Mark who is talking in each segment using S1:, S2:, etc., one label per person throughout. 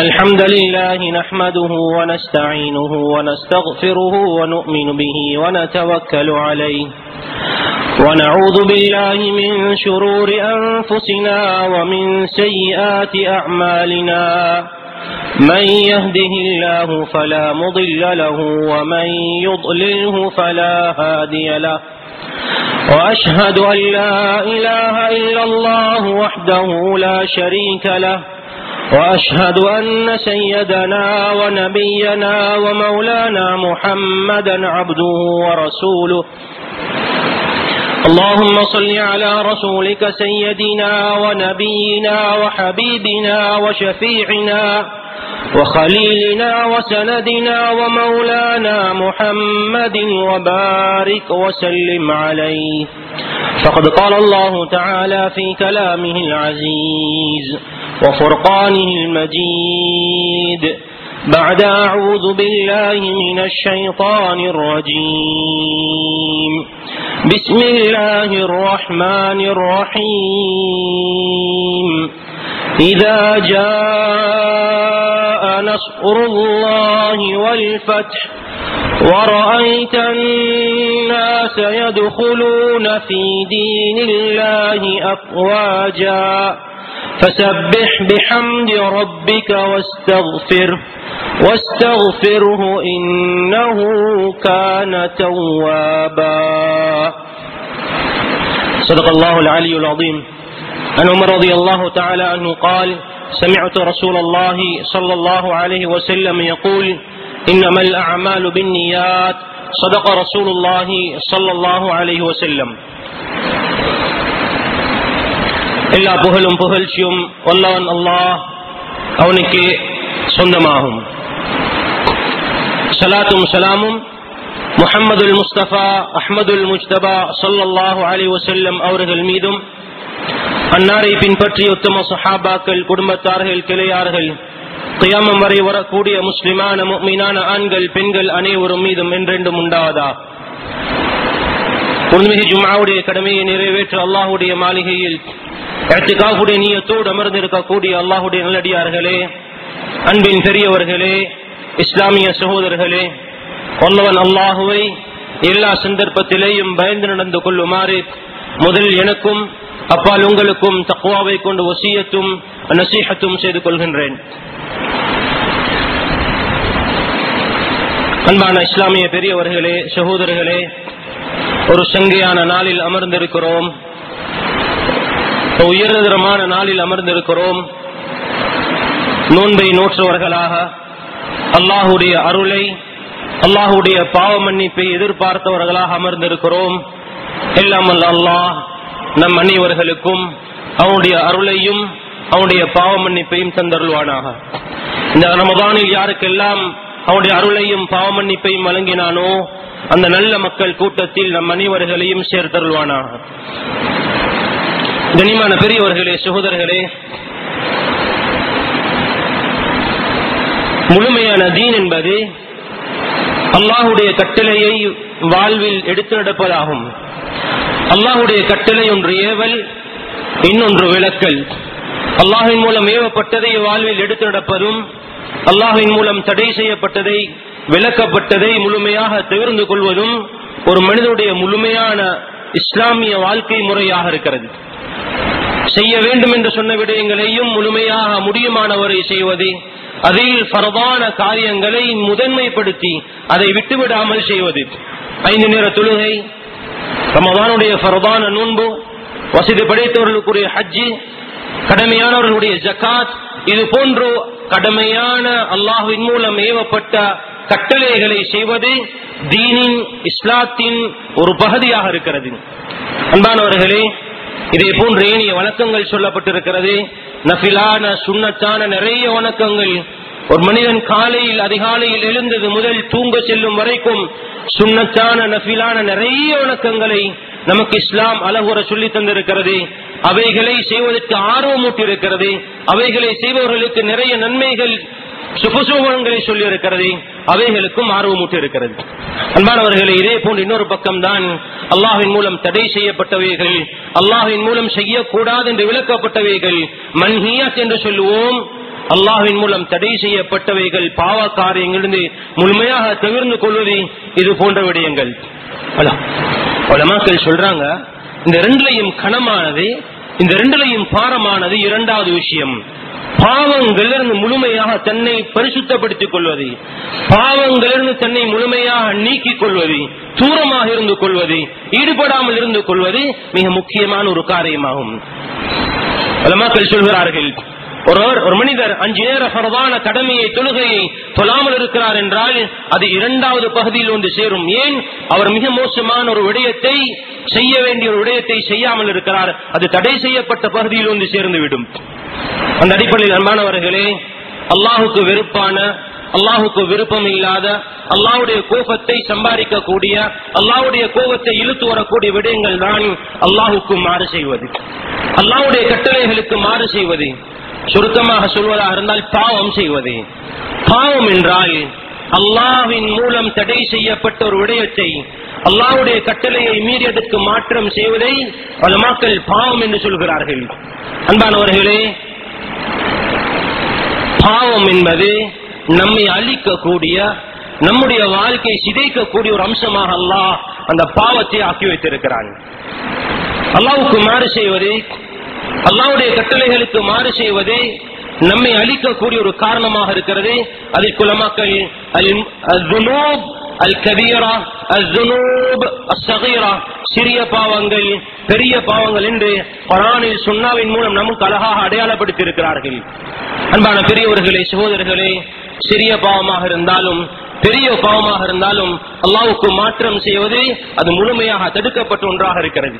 S1: الحمد لله نحمده ونستعينه ونستغفره ونؤمن به ونتوكل عليه ونعوذ بالله من شرور أنفسنا ومن سيئات أعمالنا من يهده الله فلا مضل له ومن يضلله فلا هادي له وأشهد أن لا إله إلا الله وحده لا شريك له وأشهد أن سيدنا ونبينا ومولانا محمدا عبده ورسوله اللهم صل على رسولك سيدنا ونبينا وحبيبنا وشفيعنا وخليلنا وسندنا ومولانا محمد وبارك وسلم عليه فقد قال الله تعالى في كلامه العزيز وفرقانه المجيد بعد أعوذ بالله من الشيطان الرجيم بسم الله الرحمن الرحيم إذا جاء نصر الله والفتح ورأيت الناس يدخلون في دين الله أفواجا فسبح بحمد ربك واستغفره واستغفره إنه كان توابا صدق الله العلي العظيم عن عمر رضي الله تعالى عنه قال سمعت رسول الله صلى الله عليه وسلم يقول إنما الأعمال بالنيات صدق رسول الله صلى الله عليه وسلم எல்லா புகழும் புகழ்ச்சியும் வல்லவன் அல்லாஹ் அவனுக்கு சொந்தமாகும் சலாத்தும் சலாமும் முஹம்மதுல் முஸ்தபா அஹ்மதுல் முஸ்தபா சொல்லல்லாஹு அலி வசல்லம் அவர்கள் மீதும் அன்னாரை பின்பற்றி உத்தம சஹாபாக்கள் குடும்பத்தார்கள் கிளையார்கள் கியாமம் வரை வரக்கூடிய முஸ்லிமான மீனான ஆண்கள் பெண்கள் அனைவரும் மீதும் என்றென்றும் உண்டாவதா உண்மையை ஜுமாவுடைய கடமையை நிறைவேற்ற அல்லாஹுடைய மாளிகையில் இடத்துக்காகுடைய நீயத்தோடு அமர்ந்திருக்கக்கூடிய அல்லாஹுடைய நல்லடியார்களே அன்பின் பெரியவர்களே இஸ்லாமிய சகோதரர்களே ஒல்லவன் அல்லாஹுவை எல்லா சந்தர்ப்பத்திலேயும் பயந்து நடந்து கொள்ளுமாறு முதல் எனக்கும் அப்பால் உங்களுக்கும் தக்குவாவை கொண்டு ஒசியத்தும் நசீகத்தும் செய்து கொள்கின்றேன் அன்பான இஸ்லாமிய பெரியவர்களே சகோதரர்களே ஒரு சங்கையான நாளில் அமர்ந்திருக்கிறோம் உயர்தரமான நாளில் அமர்ந்திருக்கிறோம் நோன்பை நோற்றவர்களாக அல்லாஹுடைய அருளை அல்லாஹுடைய பாவ மன்னிப்பை எதிர்பார்த்தவர்களாக அமர்ந்திருக்கிறோம் எல்லாம் அல்ல அல்லாஹ் நம் அனைவர்களுக்கும் அவனுடைய அருளையும் அவனுடைய பாவ மன்னிப்பையும் தந்தருள்வானாக இந்த ரமதானில் யாருக்கெல்லாம் அவனுடைய அருளையும் பாவ மன்னிப்பையும் வழங்கினானோ அந்த நல்ல மக்கள் கூட்டத்தில் நம் அனைவர்களையும் சேர்த்தருள்வானாக கனிமான பெரியவர்களே சகோதரர்களே முழுமையான தீன் என்பது அல்லாஹுடைய கட்டளையை வாழ்வில் எடுத்து நடப்பதாகும் அல்லாஹுடைய கட்டளை ஒன்று ஏவல் இன்னொன்று விளக்கல் அல்லாஹின் மூலம் ஏவப்பட்டதை வாழ்வில் எடுத்து நடப்பதும் அல்லாஹின் மூலம் தடை செய்யப்பட்டதை விளக்கப்பட்டதை முழுமையாக தவிர்ந்து கொள்வதும் ஒரு மனிதனுடைய முழுமையான இஸ்லாமிய வாழ்க்கை முறையாக இருக்கிறது செய்ய வேண்டும் என்று சொன்ன விடயங்களையும் முழுமையாக முடியுமானவரை செய்வது அதில் பரவான காரியங்களை முதன்மைப்படுத்தி அதை விட்டுவிடாமல் செய்வது ஐந்து நேர தொழுகை ரமதானுடைய பரவான நோன்பு வசதி படைத்தவர்களுக்குரிய ஹஜ்ஜி கடமையானவர்களுடைய ஜக்காத் இது போன்று கடமையான அல்லாஹுவின் மூலம் ஏவப்பட்ட கட்டளைகளை செய்வது தீனின் இஸ்லாத்தின் ஒரு பகுதியாக இருக்கிறது அன்பானவர்களே இதே போன்ற ஏனைய வணக்கங்கள் சொல்லப்பட்டிருக்கிறது நபிலான சுண்ணத்தான நிறைய வணக்கங்கள் ஒரு மனிதன் காலையில் அதிகாலையில் எழுந்தது முதல் தூங்க செல்லும் வரைக்கும் சுண்ணத்தான நபிலான நிறைய வணக்கங்களை நமக்கு இஸ்லாம் அழகுற சொல்லி தந்திருக்கிறது அவைகளை செய்வதற்கு ஆர்வமூட்டி இருக்கிறது அவைகளை செய்பவர்களுக்கு நிறைய நன்மைகள் சுபசுபங்களை சொல்லி இருக்கிறது அவைகளுக்கும் ஆர்வமூட்டி இருக்கிறது அன்பானவர்களே இதே போன்று இன்னொரு பக்கம் தான் அல்லாஹின் மூலம் தடை செய்யப்பட்டவைகள் அல்லாஹின் மூலம் செய்யக்கூடாது என்று விளக்கப்பட்டவைகள் மன்ஹியாத் என்று சொல்லுவோம் அல்லாஹ்வின் மூலம் தடை செய்யப்பட்டவைகள் பாவ காரியங்களிலிருந்து முழுமையாக தவிர்ந்து கொள்வது இது போன்ற விடயங்கள் மக்கள் சொல்றாங்க இந்த ரெண்டுலையும் கனமானது இந்த ரெண்டுலையும் பாரமானது இரண்டாவது விஷயம் பாவங்களிலிருந்து முழுமையாக தன்னை பரிசுத்தப்படுத்திக் கொள்வது பாவங்களிலிருந்து தன்னை முழுமையாக நீக்கிக் கொள்வது தூரமாக இருந்து கொள்வது ஈடுபடாமல் இருந்து கொள்வது மிக முக்கியமான ஒரு காரியமாகும் மக்கள் சொல்கிறார்கள் ஒருவர் ஒரு மனிதர் அஞ்சு நேர பரவான கடமையை தொழுகையை தொழாமல் இருக்கிறார் என்றால் அது இரண்டாவது பகுதியில் வந்து சேரும் ஏன் அவர் மிக மோசமான ஒரு விடயத்தை செய்ய வேண்டிய ஒரு விடயத்தை செய்யாமல் இருக்கிறார் அது தடை செய்யப்பட்ட பகுதியில் வந்து சேர்ந்துவிடும் அந்த அடிப்படையில் அன்பானவர்களே அல்லாஹுக்கு வெறுப்பான அல்லாஹுக்கு விருப்பம் இல்லாத அல்லாவுடைய கோபத்தை சம்பாதிக்கக்கூடிய அல்லாவுடைய கோபத்தை இழுத்து வரக்கூடிய விடயங்கள் தான் அல்லாஹுக்கு மாறு செய்வது அல்லாவுடைய கட்டளைகளுக்கு மாறு செய்வது சுருக்கமாக சொல்வதாக இருந்தால் பாவம் செய்வது பாவம் என்றால் அல்லாவின் மூலம் தடை செய்யப்பட்ட ஒரு விடயத்தை அல்லாவுடைய கட்டளையை மீறியதற்கு மாற்றம் செய்வதை பல மக்கள் பாவம் என்று சொல்கிறார்கள் அன்பானவர்களே பாவம் என்பது நம்மை அழிக்கக்கூடிய நம்முடைய வாழ்க்கை சிதைக்கக்கூடிய ஒரு அம்சமாக அல்லாஹ் அந்த பாவத்தை ஆக்கி வைத்திருக்கிறான் அல்லாவுக்கு மாறு செய்வது அல்லாவுடைய கட்டளைகளுக்கு மாறு செய்வது நம்மை அழிக்கக்கூடிய ஒரு காரணமாக இருக்கிறது அதில் குலமாக்கள் அல் கபீரா அல் அசகீரா சிறிய பாவங்கள் பெரிய பாவங்கள் என்று குரானில் சுண்ணாவின் மூலம் நமக்கு அழகாக அடையாளப்படுத்தி இருக்கிறார்கள் அன்பான பெரியவர்களே சகோதரர்களே சிறிய பாவமாக இருந்தாலும் பெரிய பாவமாக இருந்தாலும் அல்லாவுக்கு மாற்றம் செய்வது அது முழுமையாக தடுக்கப்பட்ட ஒன்றாக இருக்கிறது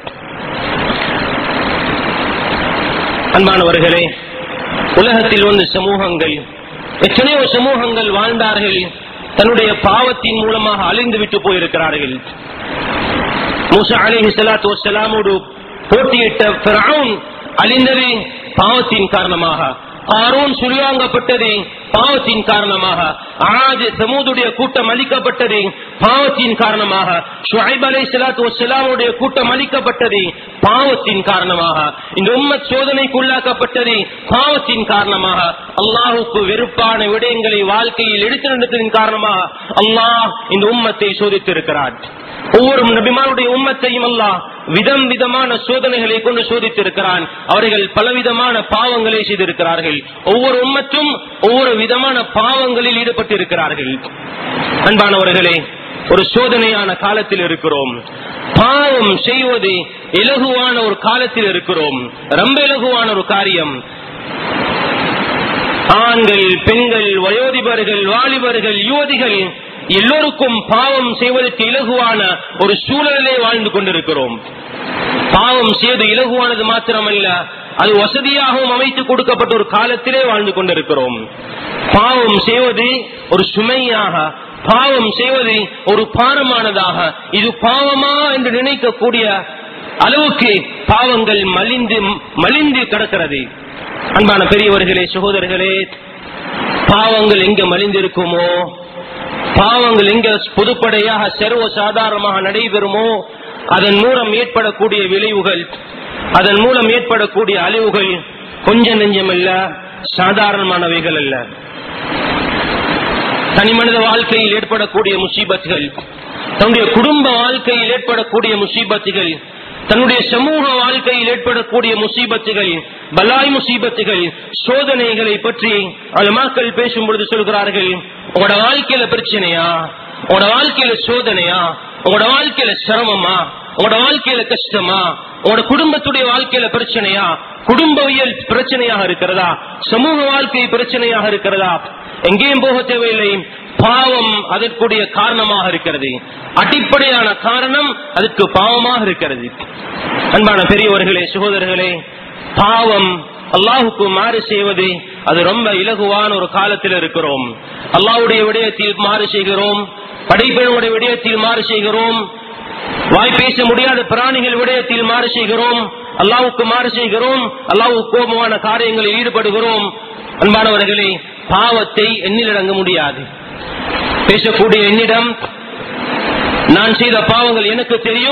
S1: அன்பானவர்களே உலகத்தில் வந்து சமூகங்கள் எத்தனையோ சமூகங்கள் வாழ்ந்தார்கள் தன்னுடைய பாவத்தின் மூலமாக அழிந்து விட்டு போயிருக்கிறார்கள் மூசா அலிஹி சலாத்து வசலாமோடு போட்டியிட்ட அழிந்தது பாவத்தின் காரணமாக ஆரோன் சுழிவாங்கப்பட்டது பாவத்தின் காரணமாக ஆது சமூதுடைய கூட்டம் அளிக்கப்பட்டது பாவத்தின் காரணமாக ஷுஐப் அலை சலாத்து வசலாமுடைய கூட்டம் அளிக்கப்பட்டது பாவத்தின் காரணமாக இந்த உம்மத் சோதனைக்குள்ளாக்கப்பட்டது பாவத்தின் காரணமாக அல்லாஹுக்கு வெறுப்பான விடயங்களை வாழ்க்கையில் எடுத்து நடத்ததின் காரணமாக அல்லாஹ் இந்த உம்மத்தை சோதித்திருக்கிறார் ஒவ்வொரு நபிமானுடைய உம்மத்தையும் அல்லாஹ் விதம் விதமான சோதனைகளை கொண்டு சோதித்திருக்கிறான் அவர்கள் பலவிதமான பாவங்களை செய்திருக்கிறார்கள் ஒவ்வொரு உம்மத்தும் ஒவ்வொரு விதமான பாவங்களில் ஈடுபட்டிருக்கிறார்கள் அன்பானவர்களே ஒரு சோதனையான காலத்தில் இருக்கிறோம் பாவம் செய்வது இலகுவான ஒரு காலத்தில் இருக்கிறோம் ரொம்ப இலகுவான ஒரு காரியம் ஆண்கள் பெண்கள் வயோதிபர்கள் வாலிபர்கள் யுவதிகள் எல்லோருக்கும் பாவம் செய்வதற்கு இலகுவான ஒரு சூழலிலே வாழ்ந்து கொண்டிருக்கிறோம் பாவம் செய்வது இலகுவானது மாத்திரமல்ல அது வசதியாகவும் அமைத்து கொடுக்கப்பட்ட ஒரு காலத்திலே வாழ்ந்து கொண்டிருக்கிறோம் பாவம் செய்வது ஒரு சுமையாக பாவம் செய்வது ஒரு பாரமானதாக இது பாவமா என்று நினைக்கக்கூடிய அளவுக்கு பாவங்கள் மலிந்து மலிந்து கிடக்கிறது அன்பான பெரியவர்களே சகோதரர்களே பாவங்கள் எங்க மலிந்திருக்குமோ பாவங்கள் எங்க பொதுப்படையாக சர்வ சாதாரணமாக நடைபெறுமோ அதன் மூலம் ஏற்படக்கூடிய விளைவுகள் அதன் மூலம் ஏற்படக்கூடிய அழிவுகள் கொஞ்ச நெஞ்சமல்ல சாதாரணமானவைகள் அல்ல தனி மனித வாழ்க்கையில் ஏற்படக்கூடிய முசீபத்துகள் தன்னுடைய குடும்ப வாழ்க்கையில் ஏற்படக்கூடிய முசீபத்துகள் தன்னுடைய சமூக வாழ்க்கையில் ஏற்படக்கூடிய முசீபத்துகள் பலாய் முசீபத்துகள் சோதனைகளை பற்றி மக்கள் பேசும் பொழுது சொல்கிறார்கள் உங்களோட வாழ்க்கையில பிரச்சனையா உங்களோட வாழ்க்கையில சோதனையா உங்களோட வாழ்க்கையில சிரமமா உங்களோட வாழ்க்கையில கஷ்டமா உங்களோட குடும்பத்துடைய வாழ்க்கையில பிரச்சனையா குடும்பவியல் பிரச்சனையாக இருக்கிறதா சமூக வாழ்க்கை பிரச்சனையாக இருக்கிறதா எங்கேயும் போக தேவையில்லை பாவம் அதற்குரிய காரணமாக இருக்கிறது அடிப்படையான காரணம் அதற்கு பாவமாக இருக்கிறது அன்பான பெரியவர்களே சகோதரர்களே பாவம் அல்லாஹுக்கு மாறு செய்வது அது ரொம்ப இலகுவான ஒரு காலத்தில் இருக்கிறோம் அல்லாஹுடைய விடயத்தில் மாறு செய்கிறோம் படைப்பினுடைய விடயத்தில் மாறு செய்கிறோம் வாய் பேச முடியாத பிராணிகள் விடயத்தில் மாறு செய்கிறோம் அல்லாவுக்கு மாறு செய்கிறோம் அல்லாவுக்கு கோபமான காரியங்களில் ஈடுபடுகிறோம் அன்பானவர்களே பாவத்தை எண்ணிலடங்க முடியாது பேசக்கூடிய என்னிடம் நான் செய்த பாவங்கள் எனக்கு தெரியும்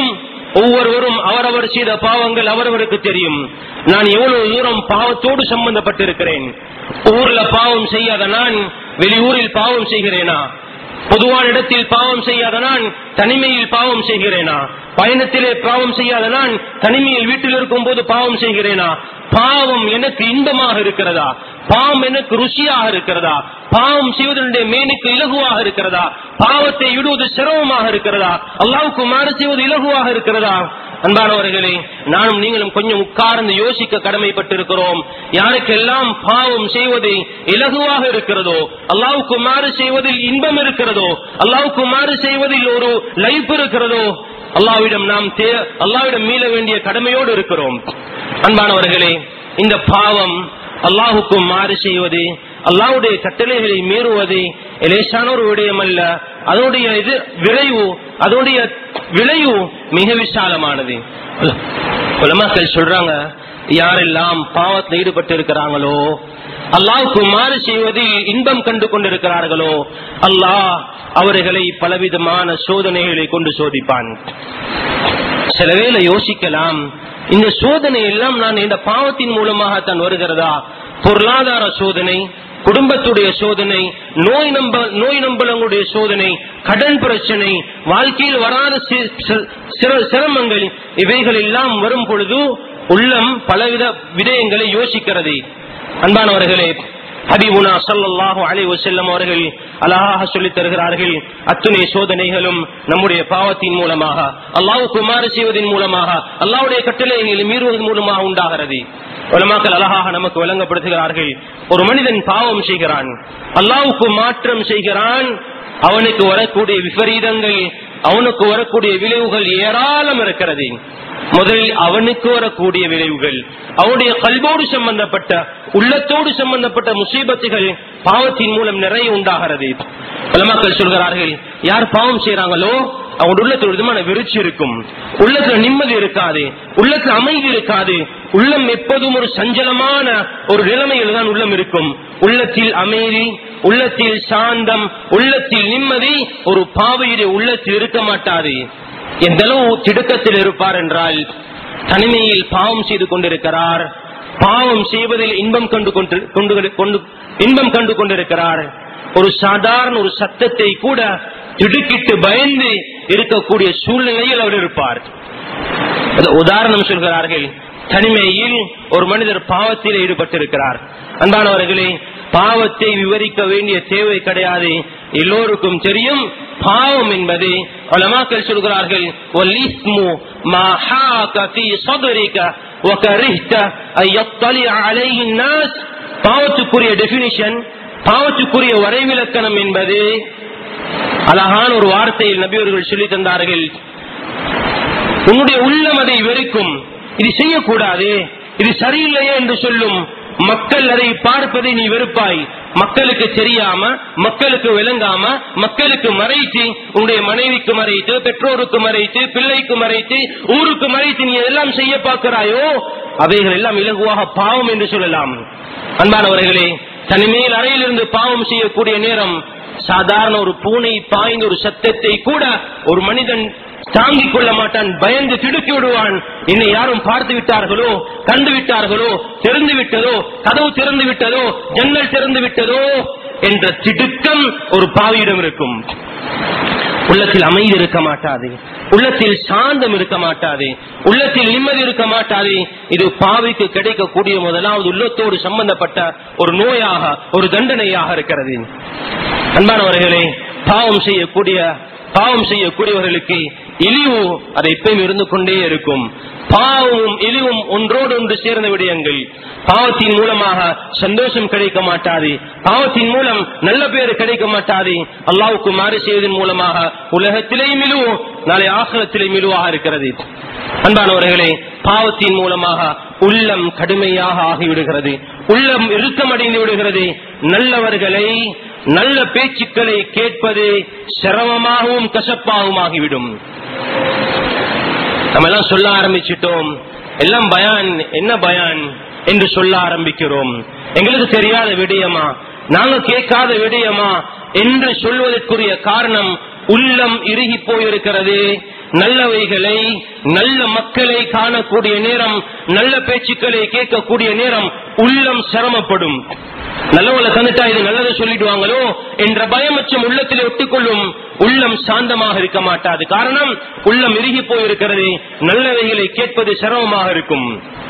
S1: ஒவ்வொருவரும் அவரவர் செய்த பாவங்கள் அவரவருக்கு தெரியும் நான் எவ்வளவு தூரம் பாவத்தோடு சம்பந்தப்பட்டிருக்கிறேன் ஊர்ல பாவம் செய்யாத நான் வெளியூரில் பாவம் செய்கிறேனா பொதுவான இடத்தில் பாவம் செய்யாத நான் தனிமையில் பாவம் செய்கிறேனா பயணத்திலே பாவம் செய்யாத நான் தனிமையில் வீட்டில் இருக்கும் போது பாவம் செய்கிறேனா பாவம் எனக்கு இன்பமாக இருக்கிறதா பாவம் எனக்கு ருசியாக இருக்கிறதா பாவம் செய்வதனுடைய மேனுக்கு இலகுவாக இருக்கிறதா பாவத்தை விடுவது சிரமமாக இருக்கிறதா அல்லாவுக்கு மாறு செய்வது இலகுவாக இருக்கிறதா அன்பானவர்களே நானும் நீங்களும் கொஞ்சம் உட்கார்ந்து யோசிக்க கடமைப்பட்டிருக்கிறோம் யாருக்கெல்லாம் பாவம் செய்வது இலகுவாக இருக்கிறதோ அல்லாவுக்கு மாறு செய்வதில் இன்பம் இருக்கிறதோ அல்லாவுக்கு மாறு செய்வதில் ஒரு லைஃப் இருக்கிறதோ அல்லாவிடம் நாம் தே- அல்லாவிடம் மீள வேண்டிய கடமையோடு இருக்கிறோம் அன்பானவர்களே இந்த பாவம் அல்லாஹுக்கு மாறு செய்வது அல்லாஹ்வுடைய கட்டளைகளை மீறுவது லேசான ஒரு விடயம் அல்ல அதனுடைய இது விளைவு அதனுடைய விளைவு மிக விசாலமானது உலமாக்கள் சொல்றாங்க யாரெல்லாம் பாவத்தில் ஈடுபட்டு இருக்கிறாங்களோ அல்லாஹ்வுக்கு மாறு செய்வதில் இன்பம் கண்டு கொண்டிருக்கிறார்களோ அல்லாஹ் அவர்களை பலவிதமான சோதனைகளை கொண்டு சோதிப்பான் சில வேளை யோசிக்கலாம் இந்த சோதனை எல்லாம் நான் இந்த பாவத்தின் மூலமாகத்தான் வருகிறதா பொருளாதார சோதனை குடும்பத்துடைய சோதனை நோய் நம்ப நோய் நம்பலங்களுடைய சோதனை கடன் பிரச்சனை வாழ்க்கையில் வராத சி- சி- சிர- சிரமங்கள் இவைகள் எல்லாம் வரும் பொழுது உள்ளம் பலவித விடயங்களை யோசிக்கிறது அன்பானவர்களே ஹபீபுனா ஸல்லல்லாஹு அலைஹி வஸல்லம் அவர்கள் அழகாக சொல்லித் தருகிறார்கள் அத்துணை சோதனைகளும் நம்முடைய பாவத்தின் மூலமாக அல்லாஹ்வுக்கு மாறு செய்வதன் மூலமாக அல்லாஹ்வுடைய கட்டளைகளை மீறுவதன் மூலமாக உண்டாகிறது உலமாக்கள் அழகாக நமக்கு விளங்கப்படுத்துகிறார்கள் ஒரு மனிதன் பாவம் செய்கிறான் அல்லாஹ்வுக்கு மாற்றம் செய்கிறான் அவனுக்கு வரக்கூடிய விபரீதங்கள் அவனுக்கு வரக்கூடிய விளைவுகள் ஏராளம் இருக்கிறது முதலில் அவனுக்கு வரக்கூடிய விளைவுகள் அவனுடைய கல்வோடு சம்பந்தப்பட்ட உள்ளத்தோடு சம்பந்தப்பட்ட முசீபத்துகள் பாவத்தின் மூலம் நிறைய உண்டாகிறது பலமாக்கள் சொல்கிறார்கள் யார் பாவம் செய்யறாங்களோ அவங்க உள்ளத்துல ஒரு விதமான விருச்சி இருக்கும் உள்ளத்துல நிம்மதி இருக்காது உள்ளத்துல அமைதி இருக்காது உள்ளம் எப்போதும் ஒரு சஞ்சலமான ஒரு நிலைமையில் தான் உள்ளம் இருக்கும் உள்ளத்தில் அமைதி உள்ளத்தில் சாந்தம் உள்ளத்தில் நிம்மதி ஒரு பாவையுடைய உள்ளத்தில் இருக்க மாட்டாது எந்த அளவு திடுக்கத்தில் இருப்பார் என்றால் தனிமையில் பாவம் செய்து கொண்டிருக்கிறார் பாவம் செய்வதில் இன்பம் கண்டு கொண்டு கொண்டு- கொண்டு இன்பம் கண்டு கொண்டிருக்கிறார் ஒரு சாதாரண ஒரு சத்தத்தை கூட திடுக்கிட்டு பயந்து இருக்கக்கூடிய சூழ்நிலையில் அவர் இருப்பார் அது உதாரணம் சொல்கிறார்கள் தனிமையில் ஒரு மனிதர் பாவத்தில் ஈடுபட்டிருக்கிறார் அன்பானவர்களே பாவத்தை விவரிக்க வேண்டிய தேவை கிடையாது எல்லோருக்கும் தெரியும் பாவம் என்பது உலமாக்கள் சொல்கிறார்கள் "வல்இஸ்மு மா ஹாக ஃபீ ஸத்ரிக வகரிஹ்த அன் யத்தலிஅ அலைஹி الناس." பாவத்துக்குரிய டெபினிஷன் பாவத்துக்குரிய வரைவிலக்கணம் என்பது அழகான ஒரு வார்த்தையில் நபியவர்கள் சொல்லி தந்தார்கள் உன்னுடைய உள்ளம் அதை வெறுக்கும் இது செய்யக்கூடாது இது சரியில்லையே என்று சொல்லும் மக்கள் அதை பார்ப்பதை நீ வெறுப்பாய் மக்களுக்கு தெரியாம மக்களுக்கு விளங்காம மக்களுக்கு மறைத்து உன்னுடைய மனைவிக்கு மறைத்து பெற்றோருக்கு மறைத்து பிள்ளைக்கு மறைத்து ஊருக்கு மறைத்து நீ எல்லாம் செய்ய பார்க்கிறாயோ அவைகள் எல்லாம் இலகுவாக பாவம் என்று சொல்லலாம் அன்பானவர்களே தனிமையில் அறையிலிருந்து பாவம் செய்யக்கூடிய நேரம் சாதாரண ஒரு பூனை பாய்ந்த ஒரு சத்தத்தை கூட ஒரு மனிதன் தாங்கிக் கொள்ள மாட்டான் பயந்து திடுக்கி விடுவான் என்னை யாரும் பார்த்து விட்டார்களோ கண்டு விட்டார்களோ தெரிந்து விட்டதோ கதவு திறந்து விட்டதோ ஜன்னல் திறந்து விட்டதோ என்ற திடுக்கம் ஒரு பாவியிடம் இருக்கும் உள்ளத்தில் அமைதி இருக்க மாட்டாது உள்ளத்தில் சாந்தம் இருக்க மாட்டாது உள்ளத்தில் நிம்மதி இருக்க மாட்டாது இது பாவிக்கு கிடைக்கக்கூடிய முதலாவது உள்ளத்தோடு சம்பந்தப்பட்ட ஒரு நோயாக ஒரு தண்டனையாக இருக்கிறது அன்பானவர்களே பாவம் செய்யக்கூடிய பாவம் செய்யக்கூடியவர்களுக்கு இழிவு அதை எப்பயும் இருந்து கொண்டே இருக்கும் பாவமும் இழிவும் ஒன்றோடு ஒன்று சேர்ந்த விடயங்கள் பாவத்தின் மூலமாக சந்தோஷம் கிடைக்க மாட்டாது பாவத்தின் மூலம் நல்ல பேர் கிடைக்க மாட்டாது அல்லாவுக்கு மாறு செய்வதன் மூலமாக உலகத்திலேயும் இழுவும் நாளை ஆகலத்திலேயும் இழுவாக இருக்கிறது அன்பானவர்களே பாவத்தின் மூலமாக உள்ளம் கடுமையாக ஆகிவிடுகிறது உள்ளம் இறுக்கமடைந்து விடுகிறது நல்லவர்களை நல்ல பேச்சுக்களை கேட்பது சிரமமாகவும் கசப்பாகவும் ஆகிவிடும் நம்ம எல்லாம் சொல்ல ஆரம்பிச்சிட்டோம் எல்லாம் பயான் என்ன பயான் என்று சொல்ல ஆரம்பிக்கிறோம் எங்களுக்கு தெரியாத விடயமா நாங்க கேட்காத விடயமா என்று சொல்வதற்குரிய காரணம் உள்ளம் இறுகி போயிருக்கிறது நல்லவைகளை நல்ல மக்களை காணக்கூடிய நேரம் நல்ல பேச்சுக்களை கேட்கக்கூடிய நேரம் உள்ளம் சிரமப்படும் நல்லவங்களை தந்துட்டா இது நல்லதை சொல்லிடுவாங்களோ என்ற பயமச்சம் உள்ளத்தில் ஒட்டிக்கொள்ளும் உள்ளம் சாந்தமாக இருக்க மாட்டாது காரணம் உள்ளம் இறுகி போயிருக்கிறது நல்லவைகளை கேட்பது சிரமமாக இருக்கும்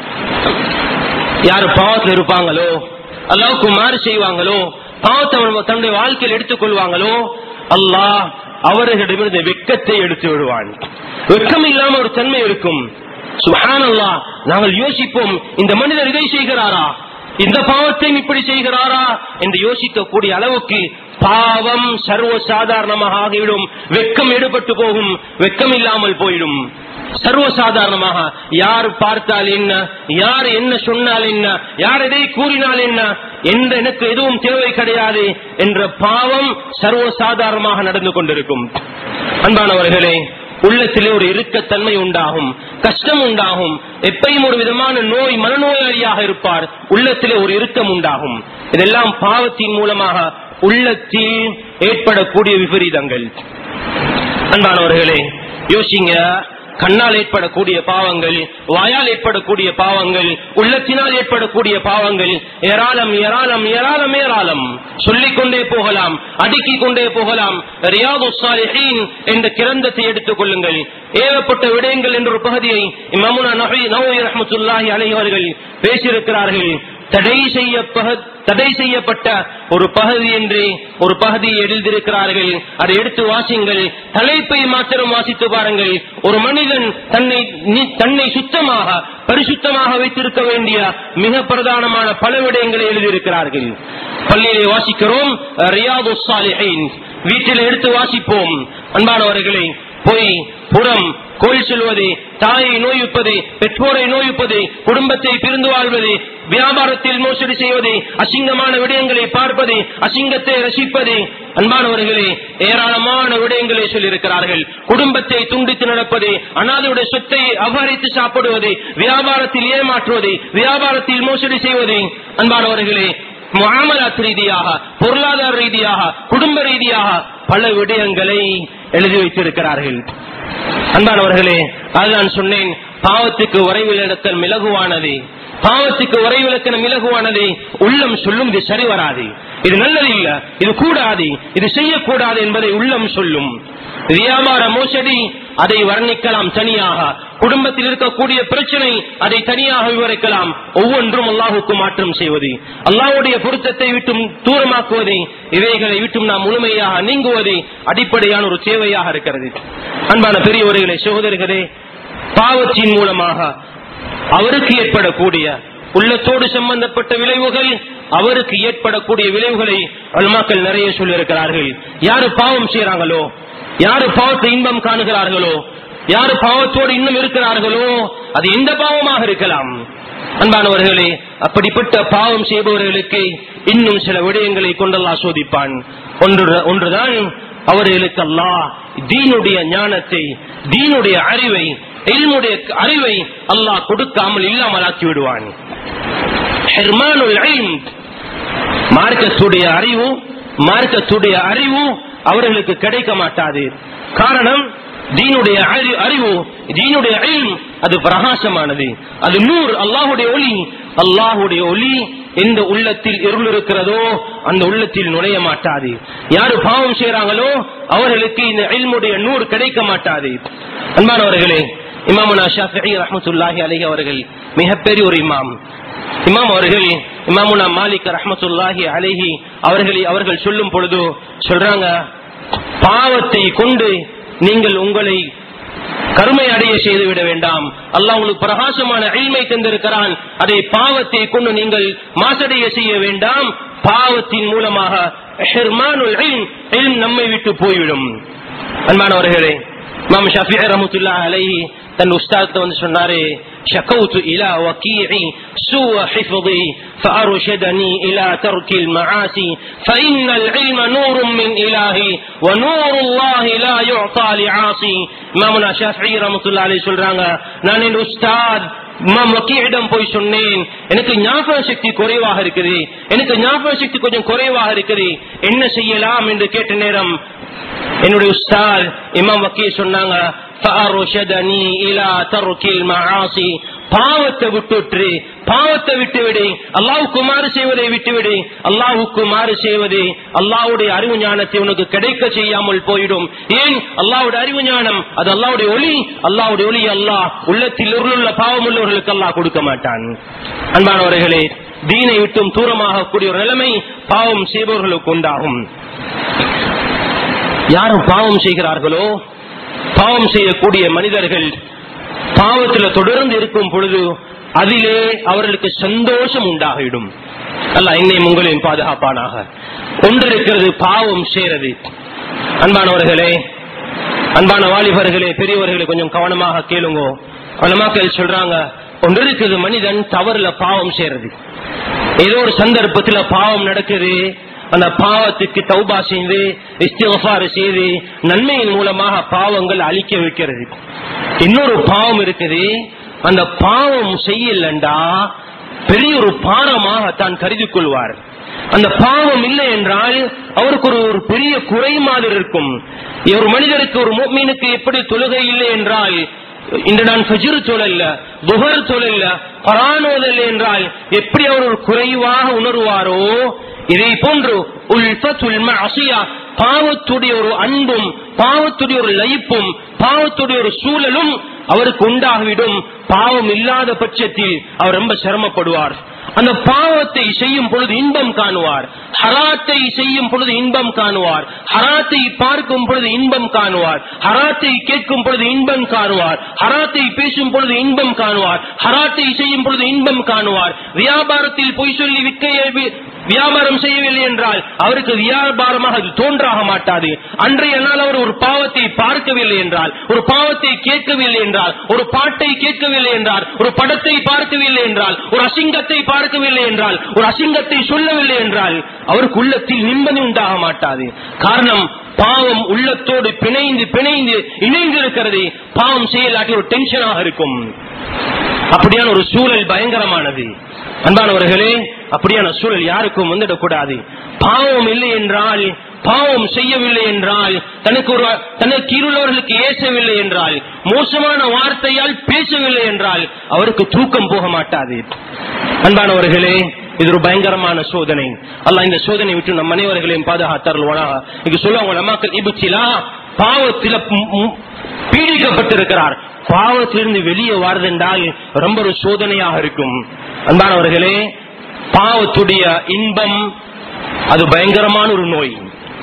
S1: யாரு பாவத்தில் இருப்பாங்களோ அல்லாவுக்கு மாறு செய்வாங்களோ பாவத்தை அவர் தன்னுடைய வாழ்க்கையில் எடுத்துக் கொள்வாங்களோ அல்லாஹ் அவர்களிடமிருந்து வெக்கத்தை எடுத்து விடுவான் வெக்கம் இல்லாம ஒரு தன்மை இருக்கும் சுஹான் அல்லாஹ் நாங்கள் யோசிப்போம் இந்த மனிதர் இதை செய்கிறாரா இந்த பாவத்தை இப்படி செய்கிறாரா என்று யோசிக்கக்கூடிய அளவுக்கு பாவம் சர்வ சாதாரணமாக ஆகிவிடும் வெக்கம் எடுபட்டு போகும் வெக்கம் இல்லாமல் போயிடும் சர்வ சாதாரணமாக யார் பார்த்தால் என்ன யார் என்ன சொன்னால் என்ன யார் எதை கூறினால் என்ன எந்த எனக்கு எதுவும் தேவை கிடையாது என்ற பாவம் சர்வ சாதாரணமாக நடந்து கொண்டிருக்கும் அன்பானவர்களே உள்ளத்திலே ஒரு இறுக்கத்தன்மை உண்டாகும் கஷ்டம் உண்டாகும் எப்பையும் ஒரு விதமான நோய் மனநோயாளியாக இருப்பார் உள்ளத்திலே ஒரு இறுக்கம் உண்டாகும் இதெல்லாம் பாவத்தின் மூலமாக உள்ளத்தில் ஏற்படக்கூடிய விபரீதங்கள் அன்பானவர்களே யோசிங்க கண்ணால் ஏற்படக்கூடிய பாவங்கள் வாயால் ஏற்படக்கூடிய பாவங்கள் உள்ளத்தினால் ஏற்படக்கூடிய பாவங்கள் ஏராளம் ஏராளம் ஏராளம் ஏராளம் சொல்லிக்கொண்டே போகலாம் அடுக்கிக் கொண்டே போகலாம் ரியாது சாலிஹீன் என்ற கிரந்தத்தை எடுத்துக் கொள்ளுங்கள் ஏவப்பட்ட விடயங்கள் என்ற ஒரு பகுதியை இமாமுனா நபி நவவி ரஹமத்துல்லாஹி அலைஹி அவர்கள் பேசியிருக்கிறார்கள் தடை செய்ய தடை செய்யப்பட்ட ஒரு பகுதி என்று ஒரு பகுதியை எழுதியிருக்கிறார்கள் அதை எடுத்து வாசிங்கள் தலைப்பை மாத்திரம் வாசித்து பாருங்கள் ஒரு மனிதன் தன்னை தன்னை சுத்தமாக பரிசுத்தமாக வைத்திருக்க வேண்டிய மிக பிரதானமான பல விடயங்களை எழுதியிருக்கிறார்கள் பள்ளியிலே வாசிக்கிறோம் ரியாது சாலிஹைன் வீட்டில் எடுத்து வாசிப்போம் அன்பானவர்களை பொய் புறம் கோயில் சொல்வது தாயை நோய்விப்பது பெற்றோரை நோய்விப்பது குடும்பத்தை பிரிந்து வாழ்வது வியாபாரத்தில் மோசடி செய்வது அசிங்கமான விடயங்களை பார்ப்பது அசிங்கத்தை ரசிப்பது அன்பானவர்களே ஏராளமான விடயங்களை சொல்லியிருக்கிறார்கள் குடும்பத்தை துண்டித்து நடப்பது அனாதையுடைய சொத்தை அபகரித்து சாப்பிடுவது வியாபாரத்தில் ஏமாற்றுவது வியாபாரத்தில் மோசடி செய்வது அன்பானவர்களே முகாமலாத் ரீதியாக பொருளாதார ரீதியாக குடும்ப ரீதியாக பல விடயங்களை எழுதி வைத்திருக்கிறார்கள் அன்பானவர்களே அது நான் சொன்னேன் பாவத்துக்கு உறைவிலக்கல் மிளகுவானது பாவத்துக்கு உறைவிலக்கணம் இலகுவானது உள்ளம் சொல்லும் இது சரி வராது இது நல்லது இல்ல இது கூடாது இது செய்யக்கூடாது என்பதை உள்ளம் சொல்லும் வியாபார மோசடி அதை வர்ணிக்கலாம் தனியாக குடும்பத்தில் இருக்கக்கூடிய பிரச்சனை அதை தனியாக விவரிக்கலாம் ஒவ்வொன்றும் அல்லாஹுக்கு மாற்றம் செய்வது அல்லாஹுடைய பொருத்தத்தை விட்டும் தூரமாக்குவது இவைகளை விட்டும் நாம் முழுமையாக நீங்குவது அடிப்படையான ஒரு தேவையாக இருக்கிறது அன்பான பெரியவர்களே சகோதரர்களே பாவத்தின் மூலமாக அவருக்கு ஏற்படக்கூடிய உள்ளத்தோடு சம்பந்தப்பட்ட விளைவுகள் அவருக்கு ஏற்படக்கூடிய விளைவுகளை அல்மாக்கள் நிறைய சொல்லியிருக்கிறார்கள் யாரு பாவம் செய்யறாங்களோ யாரு பாவத்தை இன்பம் காணுகிறார்களோ யாரு பாவத்தோடு இன்னும் இருக்கிறார்களோ அது எந்த பாவமாக இருக்கலாம் அன்பானவர்களே அப்படிப்பட்ட பாவம் செய்பவர்களுக்கு இன்னும் சில விடயங்களை கொண்டல்லா சோதிப்பான் ஒன்று ஒன்றுதான் அவர்களுக்கு அல்லாஹ் தீனுடைய ஞானத்தை தீனுடைய அறிவை எல்முடைய அறிவை அல்லாஹ் கொடுக்காமல் இல்லாமல் ஆக்கி விடுவான் மார்க்கத்துடைய அறிவு மார்க்கத்துடைய அறிவு அவர்களுக்கு கிடைக்க மாட்டாது காரணம் தீனுடைய அறிவு தீனுடைய அழிம் அது பிரகாசமானது அது நூறு அல்லாஹுடைய ஒளி அல்லாஹுடைய ஒளி எந்த உள்ளத்தில் இருள் இருக்கிறதோ அந்த உள்ளத்தில் நுழைய மாட்டாது யாரு பாவம் செய்யறாங்களோ அவர்களுக்கு இந்த இல்முடைய நூறு கிடைக்க மாட்டாது அன்பானவர்களே இமாமுனா ஷாஃபி ரஹமத்துல்லாஹி அலஹி அவர்கள் மிகப்பெரிய ஒரு இமாம் இமாம் அவர்கள் இமாமுனா மாலிக் ரஹமத்துல்லாஹி அலஹி அவர்களை அவர்கள் சொல்லும் பொழுது சொல்றாங்க பாவத்தை கொண்டு நீங்கள் உங்களை கருமை அடைய செய்து விட வேண்டாம் அல்லாஹ் உங்களுக்கு பிரகாசமான அழிமை தந்திருக்கிறான் அதை பாவத்தை கொண்டு நீங்கள் மாசடைய செய்ய வேண்டாம் பாவத்தின் மூலமாக நம்மை விட்டு போய்விடும் அன்பானவர்களே மாம் ஷாஃபி ரஹமத்துல்லா அலைஹி தன் உஸ்தாத் வந்து சொன்னாரு شكوت إلى وكيعي سوء حفظي فأرشدني إلى ترك المعاصي فإن العلم نور من إلهي ونور الله لا يعطى لعاصي إمامنا شافعي رحمة الله عليه சொல்றாங்க நான் என் உஸ்தாத் இமாம் வக்கீலிடம் போய் சொன்னேன் எனக்கு ஞாபக சக்தி குறைவாக இருக்குது எனக்கு ஞாபக சக்தி கொஞ்சம் குறைவாக இருக்குது என்ன செய்யலாம் என்று கேட்ட நேரம் என்னுடைய உஸ்தாத் இமாம் வக்கீ சொன்னாங்க فأرشدني إلى ترك المعاصي பாவத்தை விட்டுற்று பாவத்தை விட்டுவிடு அல்லாவுக்கு மாறு செய்வதை விட்டுவிடு அல்லாஹுக்கு மாறு செய்வது அல்லாவுடைய அறிவு ஞானத்தை உனக்கு கிடைக்க செய்யாமல் போயிடும் ஏன் அல்லாவுடைய அறிவு ஞானம் அது அல்லாவுடைய ஒளி அல்லாவுடைய ஒளி அல்லாஹ் உள்ளத்தில் உள்ள பாவம் உள்ளவர்களுக்கு அல்லாஹ் கொடுக்க மாட்டான் அன்பானவர்களே தீனை விட்டும் தூரமாக கூடிய ஒரு நிலைமை பாவம் செய்பவர்களுக்கு உண்டாகும் யாரும் பாவம் செய்கிறார்களோ பாவம் செய்யக்கூடிய மனிதர்கள் பாவத்தில் தொடர்ந்து இருக்கும் பொழுது அதிலே அவர்களுக்கு சந்தோஷம் உண்டாகிடும் அல்ல என்னையும் உங்களையும் பாதுகாப்பானாக ஒன்று இருக்கிறது பாவம் செய்யறது அன்பானவர்களே அன்பான வாலிபர்களே பெரியவர்களே கொஞ்சம் கவனமாக கேளுங்க கவனமாக்கள் சொல்றாங்க ஒன்று இருக்குது மனிதன் தவறுல பாவம் செய்யறது ஏதோ ஒரு சந்தர்ப்பத்துல பாவம் நடக்குது அந்த பாவத்துக்கு தௌபா செய்து இஸ்திஃபார் செய்து நன்மையின் மூலமாக பாவங்கள் அழிக்க வைக்கிறது இன்னொரு பாவம் இருக்குது அந்த பாவம் செய்யலண்டா பெரிய ஒரு பாரமாக தான் கருதி கொள்வார் அந்த பாவம் இல்லை என்றால் அவருக்கு ஒரு ஒரு பெரிய குறை மாதிரி இருக்கும் ஒரு மனிதருக்கு ஒரு மீனுக்கு எப்படி தொழுகை இல்லை என்றால் இன்று நான் ஃபஜ்ர் தொழல்ல துஹர் தொழல்ல பரானோதல் என்றால் எப்படி அவர் ஒரு குறைவாக உணர்வாரோ இதை போன்று அசியா பாவத்துடைய ஒரு அன்பும் பாவத்துடைய ஒரு லயிப்பும் பாவத்துடைய ஒரு சூழலும் அவருக்கு உண்டாகிவிடும் பாவம் இல்லாத பட்சத்தில் அவர் ரொம்ப சிரமப்படுவார் அந்த பாவத்தை செய்யும் பொழுது இன்பம் காணுவார் ஹராத்தை செய்யும் பொழுது இன்பம் காணுவார் ஹராத்தை பார்க்கும் பொழுது இன்பம் காணுவார் ஹராத்தை கேட்கும் பொழுது இன்பம் காணுவார் ஹராத்தை பேசும் பொழுது இன்பம் காணுவார் ஹராத்தை செய்யும் பொழுது இன்பம் காணுவார் வியாபாரத்தில் பொய் சொல்லி விற்க வியாபாரம் செய்யவில்லை என்றால் அவருக்கு வியாபாரமாக அது தோன்றாக மாட்டாது அன்றைய நாள் அவர் ஒரு பாவத்தை பார்க்கவில்லை என்றால் ஒரு பாவத்தை கேட்கவில்லை என்றால் ஒரு பாட்டை கேட்கவில்லை என்றால் ஒரு படத்தை பார்க்கவில்லை என்றால் ஒரு அசிங்கத்தை பார்க்கவில்லை என்றால் ஒரு அசிங்கத்தை சொல்லவில்லை என்றால் அவருக்கு உள்ளத்தில் நிம்மதி உண்டாக மாட்டாது காரணம் பாவம் உள்ளத்தோடு பிணைந்து பிணைந்து இணைந்து இருக்கிறது பாவம் செய்யலாட்டி ஒரு டென்ஷனாக இருக்கும் அப்படியான ஒரு சூழல் பயங்கரமானது அன்பானவர்களே அப்படியான சூழல் யாருக்கும் வந்துடக்கூடாது பாவம் இல்லை என்றால் பாவம் செய்யவில்லை என்றால் தனக்கு ஒரு தனக்கு கீழுள்ளவர்களுக்கு ஏசவில்லை என்றால் மோசமான வார்த்தையால் பேசவில்லை என்றால் அவருக்கு தூக்கம் போக மாட்டாது அன்பானவர்களே இது ஒரு பயங்கரமான சோதனை அல்ல இந்த சோதனை விட்டு நம் அனைவர்களையும் பாதுகாத்தார்களா இங்க சொல்லுவாங்க நம்மாக்கள் இபுச்சிலா பாவத்தில பீடிக்கப்பட்டிருக்கிறார் பாவத்திலிருந்து வெளியே வாரதென்றால் ரொம்ப ஒரு சோதனையாக இருக்கும் அன்பானவர்களே பாவத்துடைய இன்பம் அது பயங்கரமான ஒரு நோய்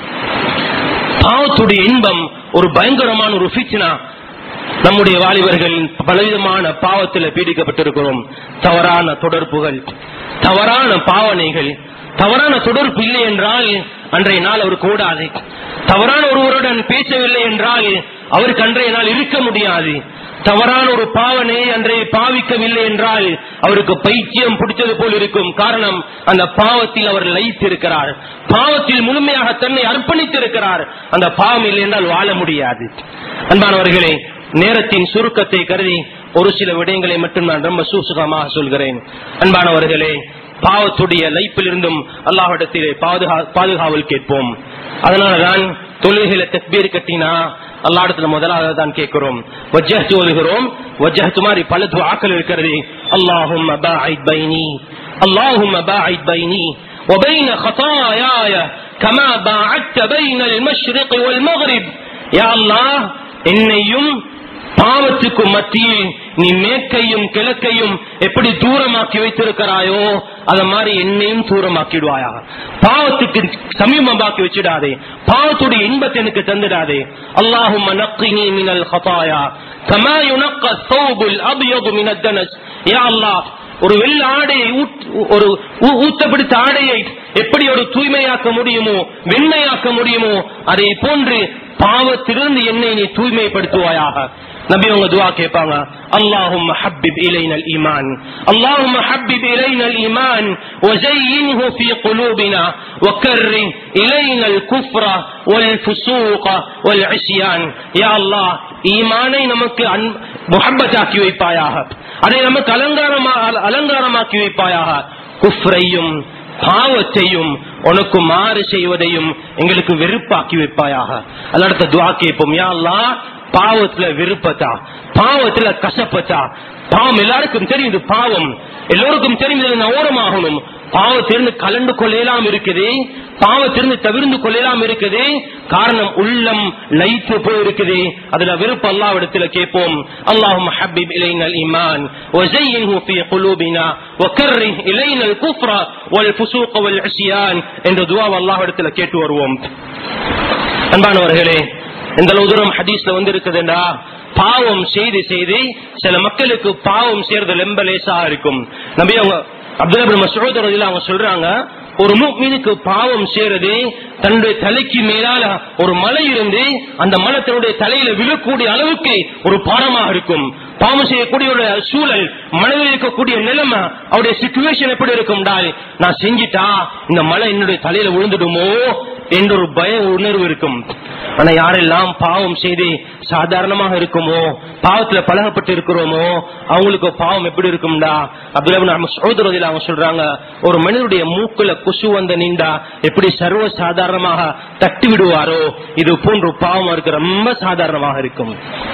S1: பாவத்துடைய இன்பம் ஒரு பயங்கரமான ஒரு ஃபிட்னா நம்முடைய வாலிபர்கள் பலவிதமான பாவத்தில் பீடிக்கப்பட்டிருக்கிறோம் தவறான தொடர்புகள் தவறான பாவனைகள் தவறான தொடர்பு இல்லை என்றால் அன்றைய நாள் அவர் கூடாது தவறான ஒருவருடன் பேசவில்லை என்றால் அவருக்கு அன்றைய நாள் இருக்க முடியாது தவறான ஒரு பாவனை அன்றைய பாவிக்கவில்லை என்றால் அவருக்கு பைத்தியம் பிடித்தது போல் இருக்கும் காரணம் அந்த பாவத்தில் அவர் லயித்திருக்கிறார் பாவத்தில் முழுமையாக தன்னை அர்ப்பணித்திருக்கிறார் அந்த பாவம் இல்லை என்றால் வாழ முடியாது அன்பானவர்களே நேரத்தின் சுருக்கத்தை கருதி ஒரு சில விடயங்களை மட்டும் நான் ரொம்ப சூசுகமாக சொல்கிறேன் அன்பானவர்களே பாவத்துடைய லைப்பிலிருந்தும் அல்லாஹிடத்திலே பாதுகாவல் கேட்போம் அதனாலதான் தொழுகையில தக்பீர் கட்டினா அல்லா இடத்துல முதலாவது தான் கேட்கிறோம் வஜ்ஜஹத்து ஓதுகிறோம் வஜ்ஜஹத்து மாதிரி பல துவாக்கள் இருக்கிறது அல்லாஹும் பைனி அல்லாஹும் பைனி وبين خطاياي كما باعدت بين المشرق والمغرب يا الله என்னையும் பாவத்துக்கு மத்தியில் நீ மேற்கையும் கிழக்கையும் எப்படி தூரமாக்கி வைத்திருக்கிறாயோ அத மாதிரி என்னையும் தூரமாக்கிடுவாயா பாவத்துக்கு சமீபமாக்கி வச்சிடாதே பாவத்துடைய இன்பத்தை எனக்கு தந்துடாதே அல்லாஹும் நக்கினி மினல் ஹதாயா கமா யுனக்க சௌபுல் அபியது மினத்தனஸ் யா அல்லாஹ் ஒரு வெள்ள ஆடையை ஒரு ஊத்தப்பிடித்த ஆடையை எப்படி ஒரு தூய்மையாக்க முடியுமோ வெண்மையாக்க முடியுமோ அதை போன்று பாவத்திலிருந்து என்னை நீ தூய்மைப்படுத்துவாயாக நபி உங்க துவா கேட்பாங்க அல்லாஹும் ஹப்பிப் இலைனல் ஈமான் அல்லாஹும் ஹப்பிப் இலைனல் ஈமான் وزينه في قلوبنا وكره إلينا الكفر والفسوق والعصيان يا الله ஈமானை நமக்கு முஹப்பத்தாக்கி வைப்பாயாக அதை நமக்கு அலங்காரமா அலங்காரமாக்கி வைப்பாயாக குஃப்ரையும் பாவத்தையும் உனக்கு மாறு செய்வதையும் எங்களுக்கு வெறுப்பாக்கி வைப்பாயாக அல்ல துவா கேட்போம் யா அல்லாஹ் பாவத்துல விருப்பத்தா பாவத்துல கசப்பத்தா பாவம் எல்லாருக்கும் தெரியும் இது பாவம் எல்லோருக்கும் தெரியும் இது ஓரமாகணும் பாவத்திலிருந்து கலந்து கொள்ளலாம் இருக்குது பாவத்திலிருந்து தவிர்ந்து கொள்ளலாம் இருக்குது காரணம் உள்ளம் லைத்து போய் இருக்குது அதுல விருப்பம் அல்லா இடத்துல கேட்போம் அல்லாஹும் ஹபிப் இலைனல் ஈமான் وزينه في قلوبنا وكره إلينا الكفر والفسوق والعصيان என்ற துவா அல்லாஹ் இடத்துல கேட்டு வருவோம் அன்பானவர்களே இந்த அளவு தூரம் ஹதீஸ்ல வந்து இருக்குதுன்னா பாவம் செய்து செய்து சில மக்களுக்கு பாவம் செய்யறது ரொம்ப லேசா இருக்கும் நபி அவங்க அப்துல்லா மசூத் அவங்க சொல்றாங்க ஒரு மீனுக்கு பாவம் செய்யறது தன்னுடைய தலைக்கு மேலால ஒரு மலை இருந்து அந்த மலை தன்னுடைய தலையில விழக்கூடிய அளவுக்கு ஒரு பாரமாக இருக்கும் பாவம் செய்யக்கூடிய ஒரு சூழல் மனதில் இருக்கக்கூடிய நிலைமை அவருடைய சிச்சுவேஷன் எப்படி இருக்கும்டால் நான் செஞ்சிட்டா இந்த மலை என்னுடைய தலையில விழுந்துடுமோ என்ற ஒரு பய உணர்வு இருக்கும் ஆனா யாரெல்லாம் பாவம் செய்து சாதாரணமாக இருக்குமோ பாவத்துல பழகப்பட்டு இருக்கிறோமோ அவங்களுக்கு பாவம் எப்படி இருக்கும்டா அப்துல்லா சகோதரத்தில் அவங்க சொல்றாங்க ஒரு மனிதனுடைய மூக்குல குசு வந்த நின்றா எப்படி சர்வ சாதாரணமாக தட்டி விடுவாரோ இது போன்ற பாவம் இருக்கு ரொம்ப சாதாரணமாக இருக்கும்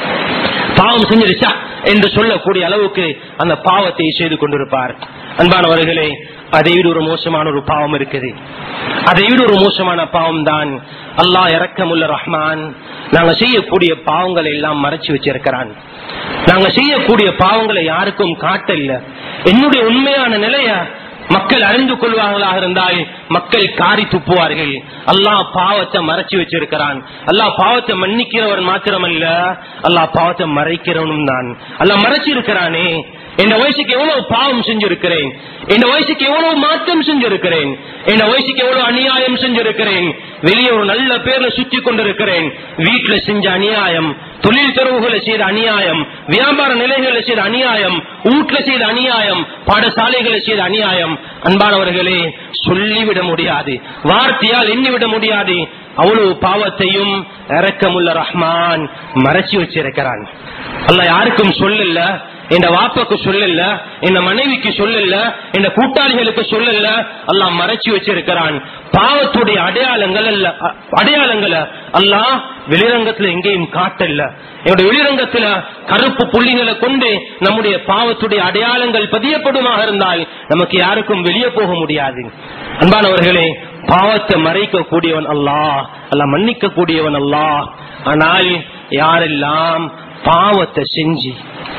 S1: பாவம் செஞ்சிருச்சா என்று சொல்லக்கூடிய அளவுக்கு அந்த பாவத்தை செய்து கொண்டிருப்பார் அன்பானவர்களே அதை விட ஒரு மோசமான ஒரு பாவம் இருக்குது அதை விட ஒரு மோசமான பாவம் தான் அல்லாஹ் இறக்கமுள்ள ரஹ்மான் நாங்க செய்யக்கூடிய பாவங்களை எல்லாம் மறைச்சு வச்சிருக்கிறான் நாங்க செய்யக்கூடிய பாவங்களை யாருக்கும் காட்டல என்னுடைய உண்மையான நிலைய மக்கள் அறிந்து கொள்வார்களாக இருந்தால் மக்கள் காரி துப்புவார்கள் அல்லாஹ் பாவத்தை மறைச்சு வச்சிருக்கிறான் அல்லாஹ் பாவத்தை மன்னிக்கிறவர் மாத்திரமல்ல அல்லாஹ் பாவத்தை மறைக்கிறவனும் தான் அல்லாஹ் மறைச்சிருக்கிறானே என் வயசுக்கு எவ்வளவு பாவம் செஞ்சிருக்கிறேன் என் வயசுக்கு எவ்வளவு மாற்றம் செஞ்சிருக்கிறேன் என் வயசுக்கு எவ்வளவு அநியாயம் செஞ்சிருக்கிறேன் வெளியே ஒரு நல்ல பேர்ல சுத்தி கொண்டிருக்கிறேன் வீட்டுல செஞ்ச அநியாயம் தொழில் தெருவுகளை செய்த அநியாயம் வியாபார நிலைகளை செய்த அநியாயம் வீட்டுல செய்த அநியாயம் பாடசாலைகளை செய்த அநியாயம் அன்பானவர்களே சொல்லிவிட முடியாது வார்த்தையால் எண்ணிவிட முடியாது அவ்வளவு பாவத்தையும் இறக்கமுள்ள ரஹ்மான் மறைச்சு வச்சிருக்கிறான் அல்ல யாருக்கும் சொல்லல என் வாப்பாக்கு சொல்லல என் மனைவிக்கு சொல்லல என் கூட்டாளிகளுக்கு சொல்லல அல்லாஹ் மறைச்சு வச்சிருக்கிறான் பாவத்துடைய அடையாளங்கள் அல்ல அடையாளங்களை அல்லாஹ் வெளிரங்கத்துல எங்கேயும் காட்டல என்னுடைய வெளிரங்கத்துல கருப்பு புள்ளிகளை கொண்டு நம்முடைய பாவத்துடைய அடையாளங்கள் பதியப்படுமாக இருந்தால் நமக்கு யாருக்கும் வெளியே போக முடியாது அன்பானவர்களே பாவத்தை மறைக்க கூடியவன் அல்லாஹ் அல்ல மன்னிக்க கூடியவன் அல்லாஹ் ஆனால் யாரெல்லாம் பாவத்தை செஞ்சு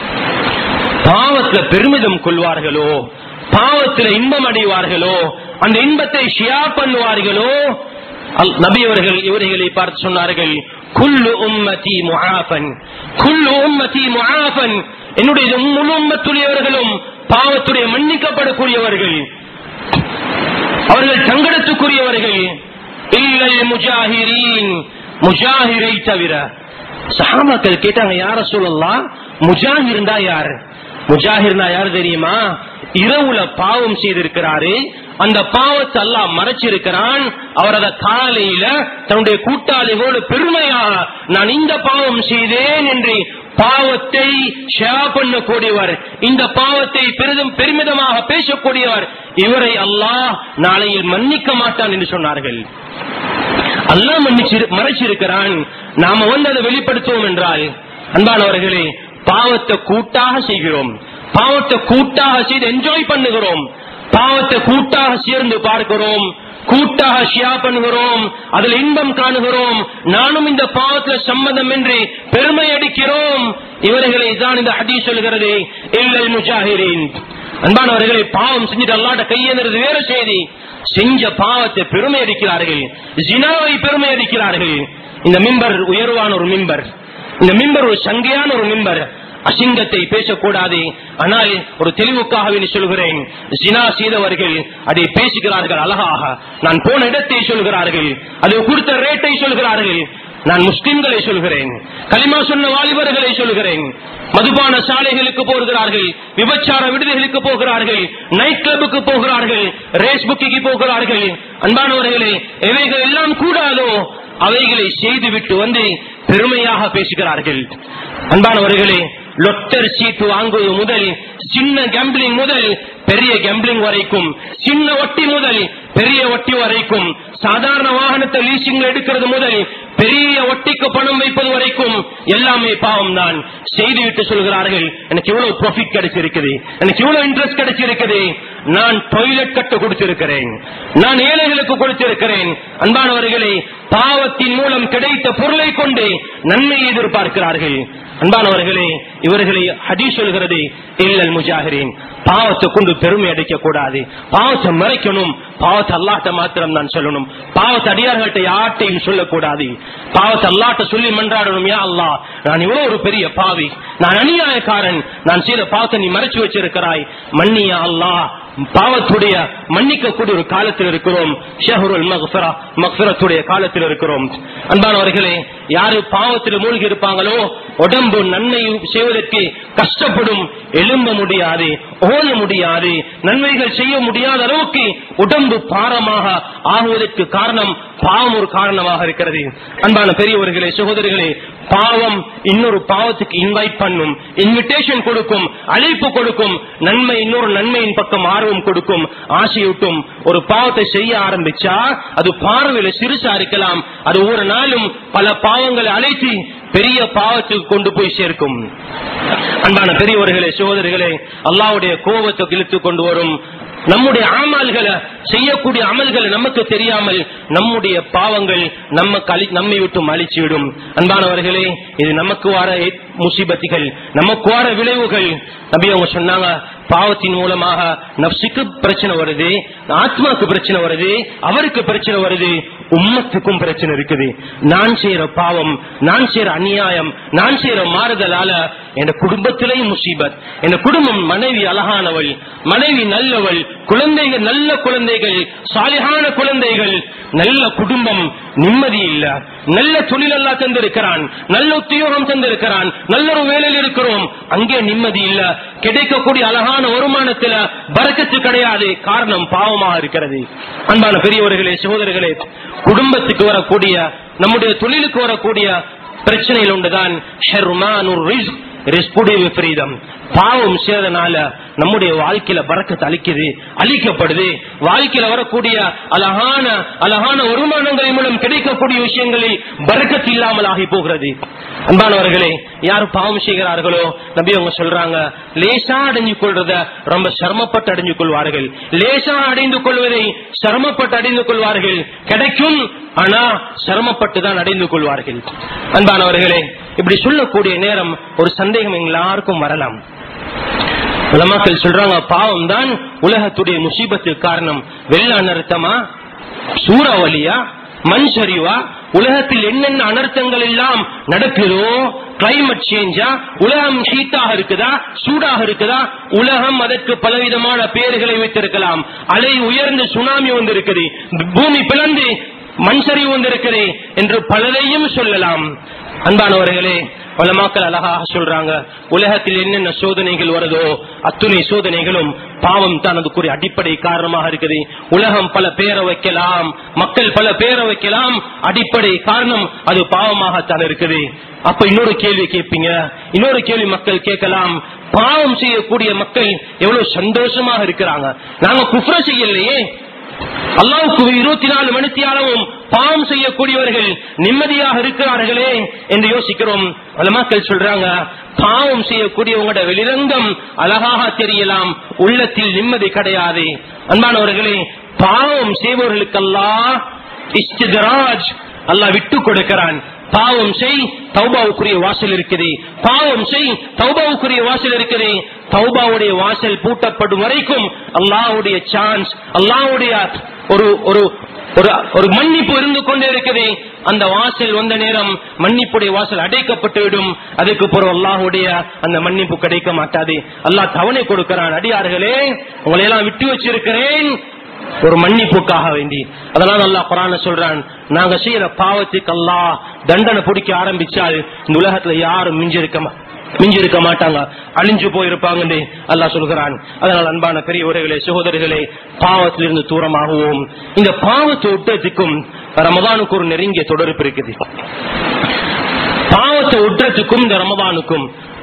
S1: பாவத்துல பெருமிதம் கொள்வார்களோ பாவத்துல இன்பம் அடைவார்களோ அந்த இன்பத்தை ஷியா பண்ணுவார்களோ நபி அவர்கள் இவர்களை பார்த்து சொன்னார்கள் குல்லு உம்மதி முஹாஃபன் குல்லு உம்மதி முஹாஃபன் என்னுடைய முழு உம்மத்துடையவர்களும் பாவத்துடைய மன்னிக்கப்படக்கூடியவர்கள் அவர்கள் சங்கடத்துக்குரியவர்கள் இல்லை முஜாஹிரீன் முஜாஹிரை தவிர சஹாபாக்கள் கேட்டாங்க யார சொல்லலாம் முஜாஹிர்னா யார் முஜாஹிர்னா யார் தெரியுமா இரவுல பாவம் செய்திருக்கிறாரு அந்த பாவத்தை எல்லாம் மறைச்சிருக்கிறான் அவர் அதை காலையில தன்னுடைய கூட்டாளிகளோடு பெருமையாக நான் இந்த பாவம் செய்தேன் என்று பாவத்தை ஷேர் பண்ணக்கூடியவர் இந்த பாவத்தை பெரிதும் பெருமிதமாக பேசக்கூடியவர் இவரை அல்லாஹ் நாளையில் மன்னிக்க மாட்டான் என்று சொன்னார்கள் அல்லாஹ் மன்னிச்சு மறைச்சிருக்கிறான் நாம வந்து அதை வெளிப்படுத்துவோம் என்றால் அன்பானவர்களே பாவத்தை கூட்டாக செய்கிறோம் பாவத்தை கூட்டாக செய்து என்ஜாய் பண்ணுகிறோம் பாவத்தை கூட்டாக சேர்ந்து பார்க்கிறோம் கூட்டாக ஷியா பண்ணுகிறோம் அதில் இன்பம் காணுகிறோம் நானும் இந்த பாவத்துல சம்மதம் என்று பெருமை அடிக்கிறோம் இவர்களை தான் இந்த ஹதி சொல்கிறது இல்லை முஜாஹிரின் அன்பானவர்களை பாவம் செஞ்சுட்டு அல்லாட்ட கையேந்திரது வேற செய்தி செஞ்ச பாவத்தை பெருமை அடிக்கிறார்கள் ஜினாவை பெருமை அடிக்கிறார்கள் இந்த மிம்பர் உயர்வான ஒரு மிம்பர் இந்த மிம்பர் ஒரு சங்கையான ஒரு மிம்பர் அசிங்கத்தை பேசக்கூடாது ஆனால் ஒரு தெளிவுக்காக சொல்கிறேன் ஜினா செய்தவர்கள் அதை பேசுகிறார்கள் அழகாக நான் போன இடத்தை சொல்கிறார்கள் அது கொடுத்த ரேட்டை சொல்கிறார்கள் நான் முஸ்லிம்களை சொல்கிறேன் களிமா சொன்ன வாலிபர்களை சொல்கிறேன் மதுபான சாலைகளுக்கு போகிறார்கள் விபச்சார விடுதிகளுக்கு போகிறார்கள் நைட் கிளப்புக்கு போகிறார்கள் ரேஸ் புக்கிக்கு போகிறார்கள் அன்பானவர்களே எவைகள் எல்லாம் கூடாதோ அவைகளை செய்துவிட்டு வந்து பெருமையாக பேசுகிறார்கள் அன்பானவர்களே லொட்டர் சீட்டு வாங்குவது முதல் சின்ன கேம்பிளிங் முதல் பெரிய கேம்பிளிங் வரைக்கும் சின்ன ஒட்டி முதல் பெரிய வட்டி வரைக்கும் சாதாரண வாகனத்தை லீசிங் எடுக்கிறது முதல் பெரிய வட்டிக்கு பணம் வைப்பது வரைக்கும் எல்லாமே பாவம் தான் செய்துவிட்டு சொல்கிறார்கள் எனக்கு இவ்வளவு ப்ராஃபிட் கிடைச்சிருக்குது எனக்கு இவ்வளவு இன்ட்ரெஸ்ட் கிடைச்சிருக்குது நான் டாய்லெட் கட்ட கொடுத்திருக்கிறேன் நான் ஏழைகளுக்கு கொடுத்திருக்கிறேன் அன்பானவர்களே பாவத்தின் மூலம் கிடைத்த பொருளை கொண்டு நன்மையை எதிர்பார்க்கிறார்கள் அன்பானவர்களே இவர்களை ஹடி சொல்கிறது இல்லல் முஜாஹிரின் பாவத்தை கொண்டு பெருமை அடிக்க கூடாது பாவத்தை மறைக்கணும் பாவத்தை அல்லாட்ட மாத்திரம் தான் சொல்லணும் பாவத்தை அடியார்கள்ட்ட யார்ட்டையும் சொல்லக்கூடாது பாவத்தை அல்லாட்ட சொல்லி மன்றாடணும் யா அல்லா நான் இவ்வளவு ஒரு பெரிய பாவி நான் அநியாயக்காரன் நான் செய்த பாவத்தை நீ மறைச்சு வச்சிருக்கிறாய் மன்னியா அல்லாஹ் பாவத்துடைய மன்னிக்கக்கூடிய ஒரு காலத்தில் இருக்கிறோம் ஷஹருல் மக்ஃபிரா மக்ஃபிரத்துடைய காலத்தில் இருக்கிறோம் அன்பானவர்களே யாரு பாவத்தில் மூழ்கி இருப்பாங்களோ உடம்பு நன்மை செய்வதற்கு கஷ்டப்படும் எழும்ப முடியாது ஓட முடியாது நன்மைகள் செய்ய முடியாத அளவுக்கு உடம்பு பாரமாக ஆகுவதற்கு காரணம் பாவம் ஒரு காரணமாக இருக்கிறது அன்பான பெரியவர்களே சகோதரர்களே பாவம் இன்னொரு பாவத்துக்கு இன்வைட் பண்ணும் இன்விடேஷன் கொடுக்கும் அழைப்பு கொடுக்கும் நன்மை இன்னொரு நன்மையின் பக்கம் ஆர்வம் கொடுக்கும் ஆசையூட்டும் ஒரு பாவத்தை செய்ய ஆரம்பிச்சா அது பார்வையில சிறுசா இருக்கலாம் அது ஒரு நாளும் பல பாவங்களை அழைத்து பெரிய பாவத்துக்கு கொண்டு போய் சேர்க்கும் அன்பான பெரியவர்களே சோதரிகளே அல்லாவுடைய கோபத்தை இழுத்து கொண்டு வரும் நம்முடைய அமல்களை செய்யக்கூடிய அமல்களை நமக்கு தெரியாமல் நம்முடைய பாவங்கள் நமக்கு அழி நம்மை விட்டு அழிச்சு விடும் அன்பானவர்களே இது நமக்கு வர முசிபத்திகள் நமக்கு வர விளைவுகள் நபி அவங்க சொன்னாங்க பாவத்தின் மூலமாக நப்சுக்கு பிரச்சனை வருது ஆத்மாக்கு பிரச்சனை வருது அவருக்கு பிரச்சனை வருது உம்மத்துக்கும் பிரச்சனை இருக்குது நான் செய்யற பாவம் நான் செய்யற அநியாயம் நான் செய்யற மாறுதலால என் குடும்பத்திலேயும் முசீபத் என் குடும்பம் மனைவி அழகானவள் மனைவி நல்லவள் குழந்தைகள் நல்ல குழந்தைகள் சாலிகான குழந்தைகள் நல்ல குடும்பம் நிம்மதி இல்ல நல்ல தொழில் எல்லாம் தந்திருக்கிறான் நல்ல உத்தியோகம் தந்திருக்கிறான் நல்ல ஒரு வேலையில் இருக்கிறோம் அங்கே நிம்மதி இல்ல கிடைக்கக்கூடிய அழகான வருமானத்துல பறக்கத்து கிடையாது காரணம் பாவமாக இருக்கிறது அன்பான பெரியவர்களே சகோதரர்களே குடும்பத்துக்கு வரக்கூடிய நம்முடைய தொழிலுக்கு வரக்கூடிய பிரச்சனையில் ஒன்றுதான் ரிஸ்குடைய விபரீதம் பாவம் செய்யறதுனால நம்முடைய வாழ்க்கையில பறக்கத்து அளிக்குது அழிக்கப்படுது வாழ்க்கையில வரக்கூடிய அழகான அழகான வருமானங்களின் மூலம் கிடைக்கக்கூடிய விஷயங்களில் பறக்கத்து இல்லாமல் ஆகி போகிறது அன்பானவர்களே யார் பாவம் செய்கிறார்களோ நபி அவங்க சொல்றாங்க லேசா அடைஞ்சு கொள்றத ரொம்ப சிரமப்பட்டு அடைஞ்சு கொள்வார்கள் லேசா அடைந்து கொள்வதை சிரமப்பட்டு அடைந்து கொள்வார்கள் கிடைக்கும் ஆனா சிரமப்பட்டு தான் அடைந்து கொள்வார்கள் அன்பானவர்களே இப்படி சொல்லக்கூடிய நேரம் ஒரு சந்தேகம் எல்லாருக்கும் வரலாம் உலமாக்கள் சொல்றாங்க பாவம் தான் உலகத்துடைய முசீபத்துக்கு காரணம் வெள்ள அனர்த்தமா சூறாவளியா மண் சரிவா உலகத்தில் என்னென்ன அனர்த்தங்கள் எல்லாம் நடக்குதோ கிளைமேட் சேஞ்சா உலகம் ஹீட்டாக இருக்குதா சூடாக இருக்குதா உலகம் அதற்கு பலவிதமான பெயர்களை வைத்திருக்கலாம் அலை உயர்ந்து சுனாமி வந்திருக்குது பூமி பிளந்து மண் சரிவு வந்திருக்குது என்று பலரையும் சொல்லலாம் அன்பானவர்களே பல மக்கள் அழகாக சொல்றாங்க உலகத்தில் என்னென்ன சோதனைகள் வருதோ அத்துணை சோதனைகளும் பாவம் தான் அதுக்குரிய அடிப்படை காரணமாக இருக்குது உலகம் பல பேரை வைக்கலாம் மக்கள் பல பேரை வைக்கலாம் அடிப்படை காரணம் அது பாவமாகத்தான் இருக்குது அப்ப இன்னொரு கேள்வி கேட்பீங்க இன்னொரு கேள்வி மக்கள் கேட்கலாம் பாவம் செய்யக்கூடிய மக்கள் எவ்வளவு சந்தோஷமாக இருக்கிறாங்க நாங்க குஃப்ர செய்யலையே அல்லாவுக்கு இருபத்தி நாலு மணித்தியாலவும் பாவம் செய்யக்கூடியவர்கள் நிம்மதியாக இருக்கிறார்களே என்று யோசிக்கிறோம் பல மக்கள் சொல்றாங்க பாவம் செய்யக்கூடியவங்களோட வெளிரங்கம் அழகாக தெரியலாம் உள்ளத்தில் நிம்மதி கிடையாது அன்பானவர்களே பாவம் செய்பவர்களுக்கெல்லாம் இஸ்திதராஜ் அல்லாஹ் விட்டு கொடுக்கிறான் பாவம் செய் தௌபாவுக்குரிய வாசல் இருக்குது பாவம் செய் தௌபாவுக்குரிய வாசல் இருக்குது தௌபாவுடைய வாசல் பூட்டப்படும் வரைக்கும் அல்லாவுடைய சான்ஸ் அல்லாவுடைய ஒரு ஒரு ஒரு ஒரு மன்னிப்பு இருந்து கொண்டே இருக்குது அந்த வாசல் வந்த நேரம் மன்னிப்புடைய வாசல் அடைக்கப்பட்டு விடும் அதுக்கு பிறகு அல்லாஹுடைய அந்த மன்னிப்பு கிடைக்க மாட்டாது அல்லாஹ் தவணை கொடுக்கிறான் அடியார்களே உங்களை எல்லாம் விட்டு வச்சிருக்கிறேன் ஒரு மன்னிப்புக்காக வேண்டி அதனால அல்லாஹ் குரான சொல்றான் நாங்க செய்யற பாவத்துக்கு அல்லாஹ் தண்டனை பிடிக்க ஆரம்பிச்சால் இந்த உலகத்துல யாரும் மிஞ்சிருக்க மா- மிஞ்சிருக்க மாட்டாங்க அழிஞ்சு போயிருப்பாங்க அல்லாஹ் சொல்கிறான் அதனால் அன்பான பெரியவர்களே சகோதரர்களே பாவத்திலிருந்து தூரமாகுவோம் இந்த பாவத்தை விட்டதுக்கும் ரமதானுக்கு ஒரு நெருங்கிய தொடர்பு இருக்குது பாவத்தை விட்டுறதுக்கும் இந்த ரமதானுக்கும்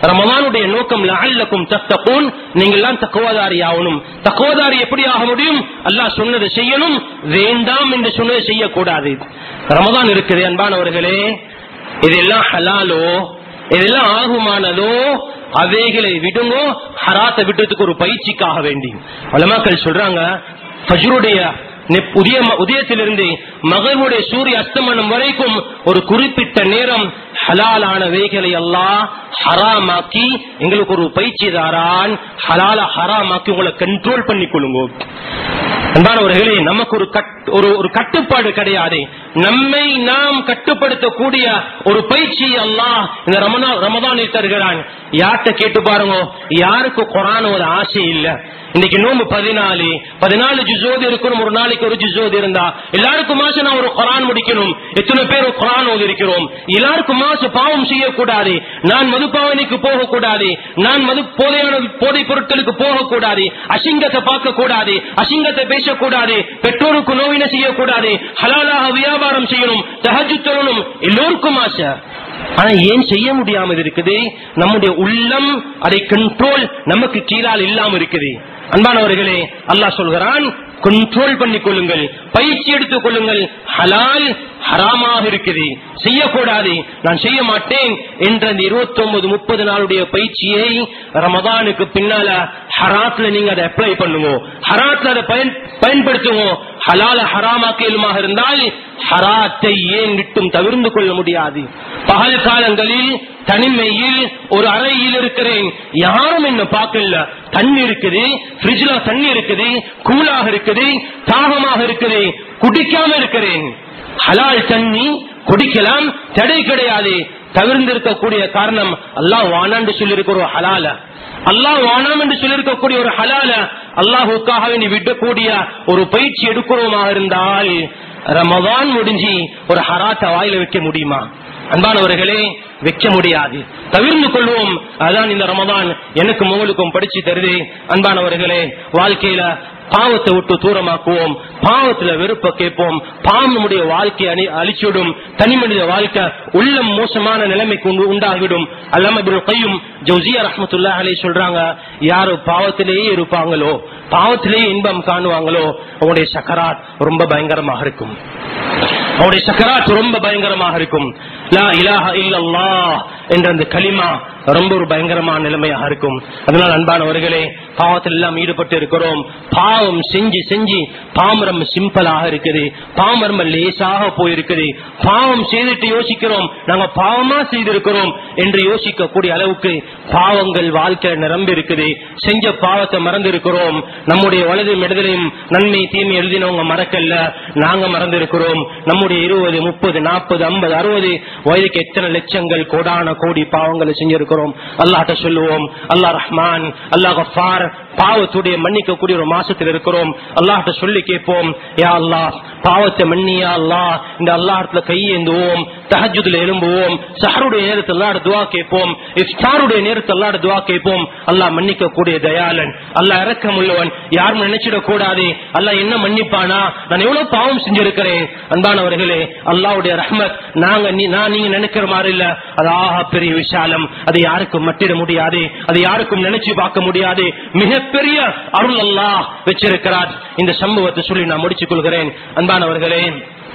S1: ரமதானுடைய நோக்கம் லஅல்லக்கும் தத்தகூன் நீங்கள் எல்லாம் தக்குவதாரி ஆகணும் தக்குவதாரி எப்படி ஆக முடியும் அல்லாஹ் சொன்னதை செய்யணும் வேண்டாம் என்று சொன்னதை செய்யக்கூடாது ரமதான் இருக்குது அன்பானவர்களே இதெல்லாம் ஹலாலோ இதெல்லாம் ஆகுமானதோ அவைகளை விடுங்கோ ஹராத்தை விட்டதுக்கு ஒரு பயிற்சிக்காக வேண்டி வளமாக்கள் சொல்றாங்க ஃபஜ்ருடைய நெ- உதய உதயத்திலிருந்து மகனுடைய சூரிய அஸ்தமனம் வரைக்கும் ஒரு குறிப்பிட்ட நேரம் ஹலாலானவைகளை எல்லாம் ஹராமாக்கி எங்களுக்கு ஒரு பயிற்சி தாரான் ஹலால ஹராமாக்கி உங்களை கண்ட்ரோல் பண்ணி கொள்ளுங்க அன்பானவர்களே நமக்கு ஒரு கட்- ஒரு ஒரு கட்டுப்பாடு கிடையாது நம்மை நாம் கட்டுப்படுத்தக்கூடிய ஒரு பயிற்சி அல்லாஹ் இந்த ரமணா ரமதானில் தருகிறான் யார்கிட்ட கேட்டு பாருங்க யாருக்கு குரான் ஒரு ஆசை இல்ல இன்னைக்கு நோம்பு பதினாலு பதினாலு ஜுசோது இருக்கணும் ஒரு நாளைக்கு ஒரு ஜுசோது இருந்தா எல்லாருக்கும் மாசம் நான் ஒரு குரான் முடிக்கணும் எத்தனை பேர் ஒரு குரான் ஓதி இருக்கிறோம் எல்லாருக்கும் மாசம் பாவம் செய்யக்கூடாது நான் மதுபாவனைக்கு போகக்கூடாது நான் மது போதையான போதை பொருட்களுக்கு போகக்கூடாது அசிங்கத்தை பார்க்க கூடாது அசிங்கத்தை பேசக்கூடாது பெற்றோருக்கு நோவினை செய்யக்கூடாது ஹலாலாக வியாபாரம் செய்யணும் தஹஜு தொழணும் எல்லோருக்கும் ஆசை ஆனா ஏன் செய்ய முடியாம இருக்குது நம்முடைய உள்ளம் அதை கண்ட்ரோல் நமக்கு கீழால் இல்லாம இருக்குது அன்பானவர்களே அல்லாஹ் சொல்கிறான் கண்ட்ரோல் பண்ணிக் கொள்ளுங்கள் பயிற்சி எடுத்துக் கொள்ளுங்கள் ஹலால் ஹராமாக இருக்குது செய்யக்கூடாது நான் செய்ய மாட்டேன் என்ற இந்த இருபத்தி ஒன்பது முப்பது நாளுடைய பயிற்சியை ரமதானுக்கு பின்னால ஹராத்ல நீங்க அதை அப்ளை பண்ணுங்க ஹராத்ல அதை பயன் பயன்படுத்துங்க ஹலால ஹராமாக்கலுமாக இருந்தால் ஹராத்தை ஏன் விட்டும் தவிர்ந்து கொள்ள முடியாது பகல் காலங்களில் தனிமையில் ஒரு அறையில் இருக்கிறேன் யாரும் என்ன பார்க்கல தண்ணி இருக்குது ஃப்ரிட்ஜ்ல தண்ணி இருக்குது கூலாக இருக்குது தாகமாக இருக்குது குடிக்காம இருக்கிறேன் ஹலால் தண்ணி குடிக்கலாம் தடை கிடையாது தவிர்ந்திருக்கக்கூடிய காரணம் அல்லாஹ் வானாண்டு சொல்லியிருக்கிற ஒரு ஹலால அல்லாஹ் வானாம் என்று சொல்லியிருக்கக்கூடிய ஒரு ஹலால அல்லாஹுக்காக வேண்டி விடக்கூடிய ஒரு பயிற்சி எடுக்கிறோமாக இருந்தால் ரமதான் முடிஞ்சு ஒரு ஹராத்த வாயில வைக்க முடியுமா அன்பானவர்களே வைக்க முடியாது தவிர்ந்து கொள்வோம் அதான் இந்த ரமதான் எனக்கு உங்களுக்கும் படிச்சு தருது அன்பானவர்களே வாழ்க்கையில பாவத்தை விட்டு தூரமாக்குவோம் பாவத்துல வெறுப்ப கேட்போம் பாவம் நம்முடைய வாழ்க்கையை அணி அழிச்சுடும் தனி மனித வாழ்க்கை உள்ளம் மோசமான நிலைமைக்கு உண்டு- உண்டாகிவிடும் அல்லாம இப்னு கையும் ஜவுசியா ரஹ்மத்துல்லாஹி அலைஹி சொல்றாங்க யாரு பாவத்திலேயே இருப்பாங்களோ பாவத்திலேயே இன்பம் காணுவாங்களோ அவங்களுடைய சக்கராத் ரொம்ப பயங்கரமாக இருக்கும் அவருடைய சக்கராத் ரொம்ப பயங்கரமாக இருக்கும் லா இலாஹ இல்லல்லாஹ் என்ற அந்த கலிமா ரொம்ப ஒரு பயங்கரமான நிலைமையாக இருக்கும் அதனால் அன்பானவர்களே பாவத்தில் எல்லாம் ஈடுபட்டு இருக்கிறோம் பாவம் செஞ்சு செஞ்சு பாவம் ரொம்ப சிம்பிளாக இருக்குது பாவம் ரொம்ப லேசாக போயிருக்குது பாவம் செய்துட்டு யோசிக்கிறோம் நாங்க பாவமா செய்திருக்கிறோம் என்று யோசிக்கக்கூடிய அளவுக்கு பாவங்கள் வாழ்க்கை நிரம்பி இருக்குது செஞ்ச பாவத்தை மறந்து இருக்கிறோம் நம்முடைய வலது மெடுதலையும் நன்மை தீமை எழுதினவங்க மறக்கல்ல நாங்க மறந்து இருக்கிறோம் நம்முடைய இருபது முப்பது நாற்பது ஐம்பது அறுபது வயதுக்கு எத்தனை லட்சங்கள் கோடான கோடி பாவங்களை செஞ்சிருக்கிறோம் அல்லாஹ்ட்ட சொல்லுவோம் அல்லாஹ் ரஹ்மான் அல்லாஹ் கஃபார் பாவத்துடைய மன்னிக்கக்கூடிய ஒரு மாசத்தில் இருக்கிறோம் அல்லாஹ்ட்ட சொல்லி கேட்போம் யா அல்லாஹ் பாவத்தை மன்னியா அல்லாஹ் இந்த அல்லாஹ்ல கையேந்துவோம் தஹஜுதுல எழும்புவோம் சஹருடைய நேரத்தில் அல்லாஹ் துவா கேட்போம் இஃப்தாருடைய நேரத்தில் அல்லாஹ் துவா கேட்போம் அல்லாஹ் மன்னிக்க கூடிய தயாளன் அல்லாஹ் இரக்கம் உள்ளவன் யாரும் நினைச்சிடக் கூடாது அல்லாஹ் என்ன மன்னிப்பானா நான் எவ்வளவு பாவம் செஞ்சிருக்கிறேன் அன்பானவர்களே அல்லாஹ்வுடைய ரஹ்மத் நாங்க நீ- நான் நீங்க நினைக்கிற மாதிரி இல்ல அது ஆஹா பெரிய விஷாலம் அதை யாருக்கும் மட்டிட முடியாது அதை யாருக்கும் நினைச்சு பார்க்க முடியாது மிகப்பெரிய அருள் அல்லாஹ் வச்சிருக்கிறார் இந்த சம்பவத்தை சொல்லி நான் முடிச்சுக் கொள்கிறேன் அன்பானவர்களே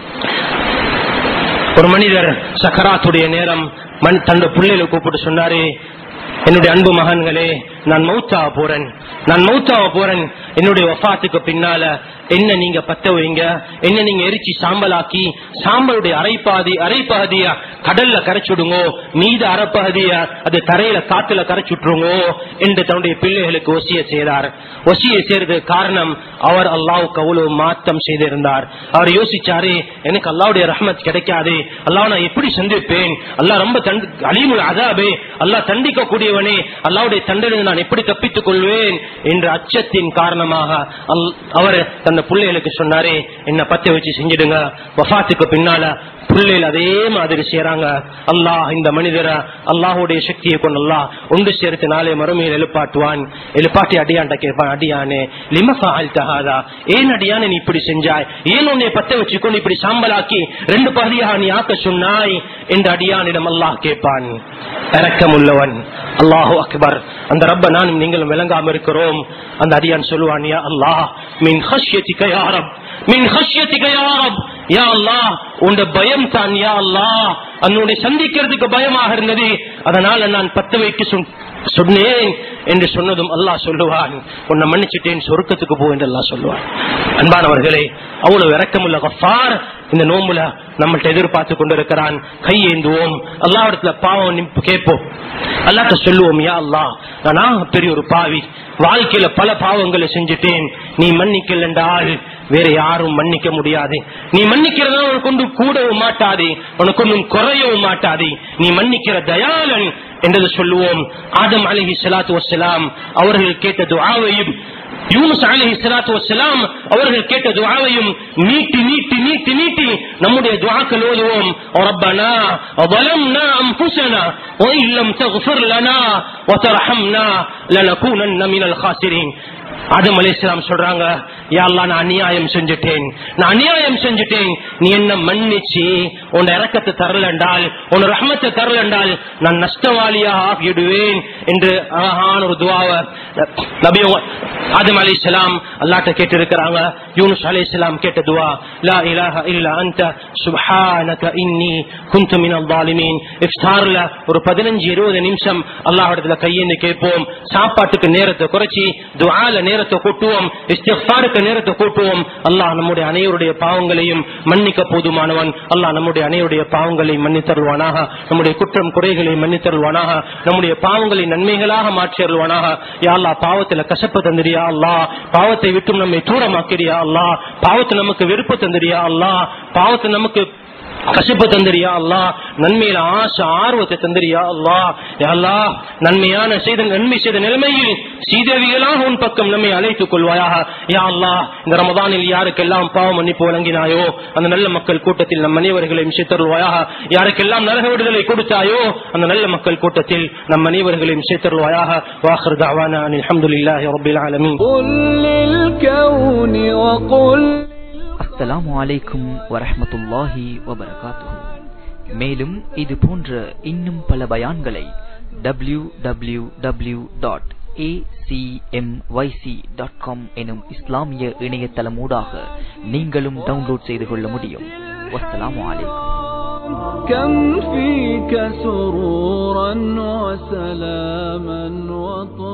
S1: ஒரு மனிதர் சக்கராத்துடைய நேரம் மண் தன்னோட பிள்ளைகளை கூப்பிட்டு சொன்னாரு என்னுடைய அன்பு மகன்களே நான் மௌத்தாவ போறேன் நான் மௌத்தாவ போறேன் என்னுடைய வஃபாத்துக்கு பின்னால என்ன நீங்க பத்த வைங்க என்ன நீங்க எரிச்சு சாம்பலாக்கி சாம்பலுடைய அரைப்பாதி அரைப்பகுதிய கடல்ல கரைச்சுடுங்கோ மீத அரைப்பகுதிய அது தரையில காத்துல கரைச்சுட்டுருங்கோ என்று தன்னுடைய பிள்ளைகளுக்கு ஒசிய செய்தார் ஒசிய செய்யறது காரணம் அவர் அல்லாவுக்கு அவ்வளவு மாத்தம் செய்திருந்தார் அவர் யோசிச்சாரு எனக்கு அல்லாவுடைய ரஹ்மத் கிடைக்காது அல்லாஹ் நான் எப்படி சந்திப்பேன் அல்லாஹ் ரொம்ப தண்டு அலிமுல் அதாபே அல்லாஹ் தண்டிக்க கூடியவனே அல்லாவுடைய தண்டனை நான் எப்படி தப்பித்துக் கொள்வேன் என்ற அச்சத்தின் காரணமாக அல்- அவர் தந்த பிள்ளைகளுக்கு சொன்னாரே என்ன பத்த வச்சு செஞ்சிடுங்க வஃபாத்துக்கு பின்னால பிள்ளைகள் அதே மாதிரி செய்யறாங்க அல்லாஹ் இந்த மனிதரை அல்லாஹுடைய சக்தியை கொண்டு அல்லாஹ் ஒன்று சேர்த்து நாளை மறுமையில் எழுப்பாட்டுவான் எழுப்பாட்டி அடியான்ட்ட கேட்பான் அடியானே லிமஃபா அல் தஹாதா ஏன் அடியானே நீ இப்படி செஞ்சாய் ஏன் உன்னை பத்த வச்சுக்கொண்டு இப்படி சாம்பலாக்கி ரெண்டு பகுதியாக நீ ஆக்க சொன்னாய் என்று அடியானிடம் அல்லாஹ் கேட்பான் இரக்கமுள்ளவன் அல்லாஹு அக்பர் அந்த ரப்ப நானும் நீங்களும் விளங்காம இருக்கிறோம் அந்த அடியான் சொல்லுவான் யா அல்லாஹ் மின் ஹஷ்யத்திக யா ரப் மின் ஹஷ்யத்திக யா ரப் யா அல்லாஹ் உண்ட பயம் தான் யா அல்லாஹ் அன்னுடைய சந்திக்கிறதுக்கு பயமாக இருந்தது அதனால நான் பத்து வைக்க சொன்- சொன்னேன் என்று சொன்னதும் அல்லாஹ் சொல்லுவான் உன்னை மன்னிச்சிட்டேன் சொருக்கத்துக்கு போ என்று அல்லாஹ் சொல்லுவான் அன்பானவர்களே அவ்வளவு இறக்கமுள்ள கஃபார் இந்த நோம்புல நம்மள்ட்ட எதிர்பார்த்து கொண்டிருக்கிறான் கையேந்துவோம் அல்லாவிடத்துல பாவம் நிப்பு கேட்போம் அல்லாட்ட சொல்லுவோம் யா அல்லாஹ் நானா பெரிய ஒரு பாவி வாழ்க்கையில பல பாவங்களை செஞ்சுட்டேன் நீ மன்னிக்கல் என்றால் வேற யாரும் மன்னிக்க முடியாது நீ மன்னிக்கிறதா உனக்கு ஒன்றும் கூடவும் மாட்டாதே உனக்கு ஒன்றும் குறையவும் மாட்டாதே நீ மன்னிக்கிற தயாளன் என்றது சொல்லுவோம் ஆதம் அலஹி சலாத்து வசலாம் அவர்கள் கேட்ட துஆவையும் யூனுஸ் அலைஹி ஸலாத்து வஸ்ஸலாம் அவர்கள் கேட்ட துஆவையும் நீட்டி நீட்டி நீட்டி நீட்டி நம்முடைய துஆக்கள் ஓதுவோம் ரப்பனா ظلمنا انفسنا وان لم تغفر لنا وترحمنا لنكونن من الخاسرين ஆதம் அலைஹிஸ்ஸலாம் சொல்றாங்க யா அல்லாஹ் நான் அநியாயம் செஞ்சுட்டேன் நான் அநியாயம் செஞ்சுட்டேன் நீ என்ன மன்னிச்சு உன் இறக்கத்தை தரலண்டால் உன் ரஹ்மத்தை தரலண்டால் நான் நஷ்டவாளியாக ஆகிடுவேன் என்று அழகான ஒரு துவாவை நபி ஆதம் அலைஹிஸ்ஸலாம் அல்லாஹ்ட்ட கேட்டிருக்கிறாங்க யூனுஸ் அலைஹிஸ்ஸலாம் கேட்ட துவா லா இலாஹ இல்லா அன்த சுப்ஹானக இன்னி குன்து மினல் ஸாலிமீன் இஃப்தார்ல ஒரு 15 20 நிமிஷம் அல்லாஹ்விடத்துல கையேந்து கேட்போம் சாப்பாட்டுக்கு நேரத்தை குறைச்சி துஆல நேரத்தை கூட்டுவோம் இஸ்திக்ஃபாருக்கு நேரத்தை கூட்டுவோம் அல்லாஹ் நம்முடைய அனைவருடைய பாவங்களையும் மன்னிக்க போதுமானவன் அல்லாஹ் நம்முடைய அனைவருடைய பாவங்களை மன்னித்தருள்வானாக நம்முடைய குற்றம் குறைகளை மன்னித்தருள்வானாக நம்முடைய பாவங்களை நன்மைகளாக மாற்றி அருள்வானாக யா அல்லாஹ் பாவத்துல கசப்பு தந்திரியா அல்லாஹ் பாவத்தை விட்டும் நம்மை தூரமாக்கிறியா அல்லாஹ் பாவத்தை நமக்கு வெறுப்பு தந்திரியா அல்லாஹ் பாவத்தை நமக்கு கசிப்பு தந்திரியா அல்லா நன்மையில ஆசை ஆர்வத்தை தந்திரியா அல்லா யா அல்லாஹ் நன்மையான செய்த நன்மை செய்த நிலைமையில் சீதேவிகளாக உன் பக்கம் நம்மை அழைத்துக் கொள்வாயாக யா அல்லாஹ் இந்த ரமதானில் யாருக்கெல்லாம் பாவம் மன்னிப்பு வழங்கினாயோ அந்த நல்ல மக்கள் கூட்டத்தில் நம் அனைவர்களையும் சேர்த்தருள்வாயாக யாருக்கெல்லாம் நரக விடுதலை கொடுத்தாயோ அந்த நல்ல மக்கள் கூட்டத்தில் நம் அனைவர்களையும் சேர்த்தருள்வாயாக வாஹர் தாவானா அல்ஹம்துலில்லாஹி ரப்பில் ஆலமீன்
S2: قل للكون وقل
S3: அஸ்ஸலாமு அலைக்கும் வரஹ்மத்துல்லாஹி வபரகாத்துஹு மேலும் இது போன்ற இன்னும் பல பயான்களை W W W dot dot com எனும் இஸ்லாமிய இணையதளமூடாக நீங்களும் டவுன்லோட் செய்து கொள்ள முடியும் வஸ்ஸலாமு அலைக்கும்
S2: كم فيك سرورا وسلاما وطهورا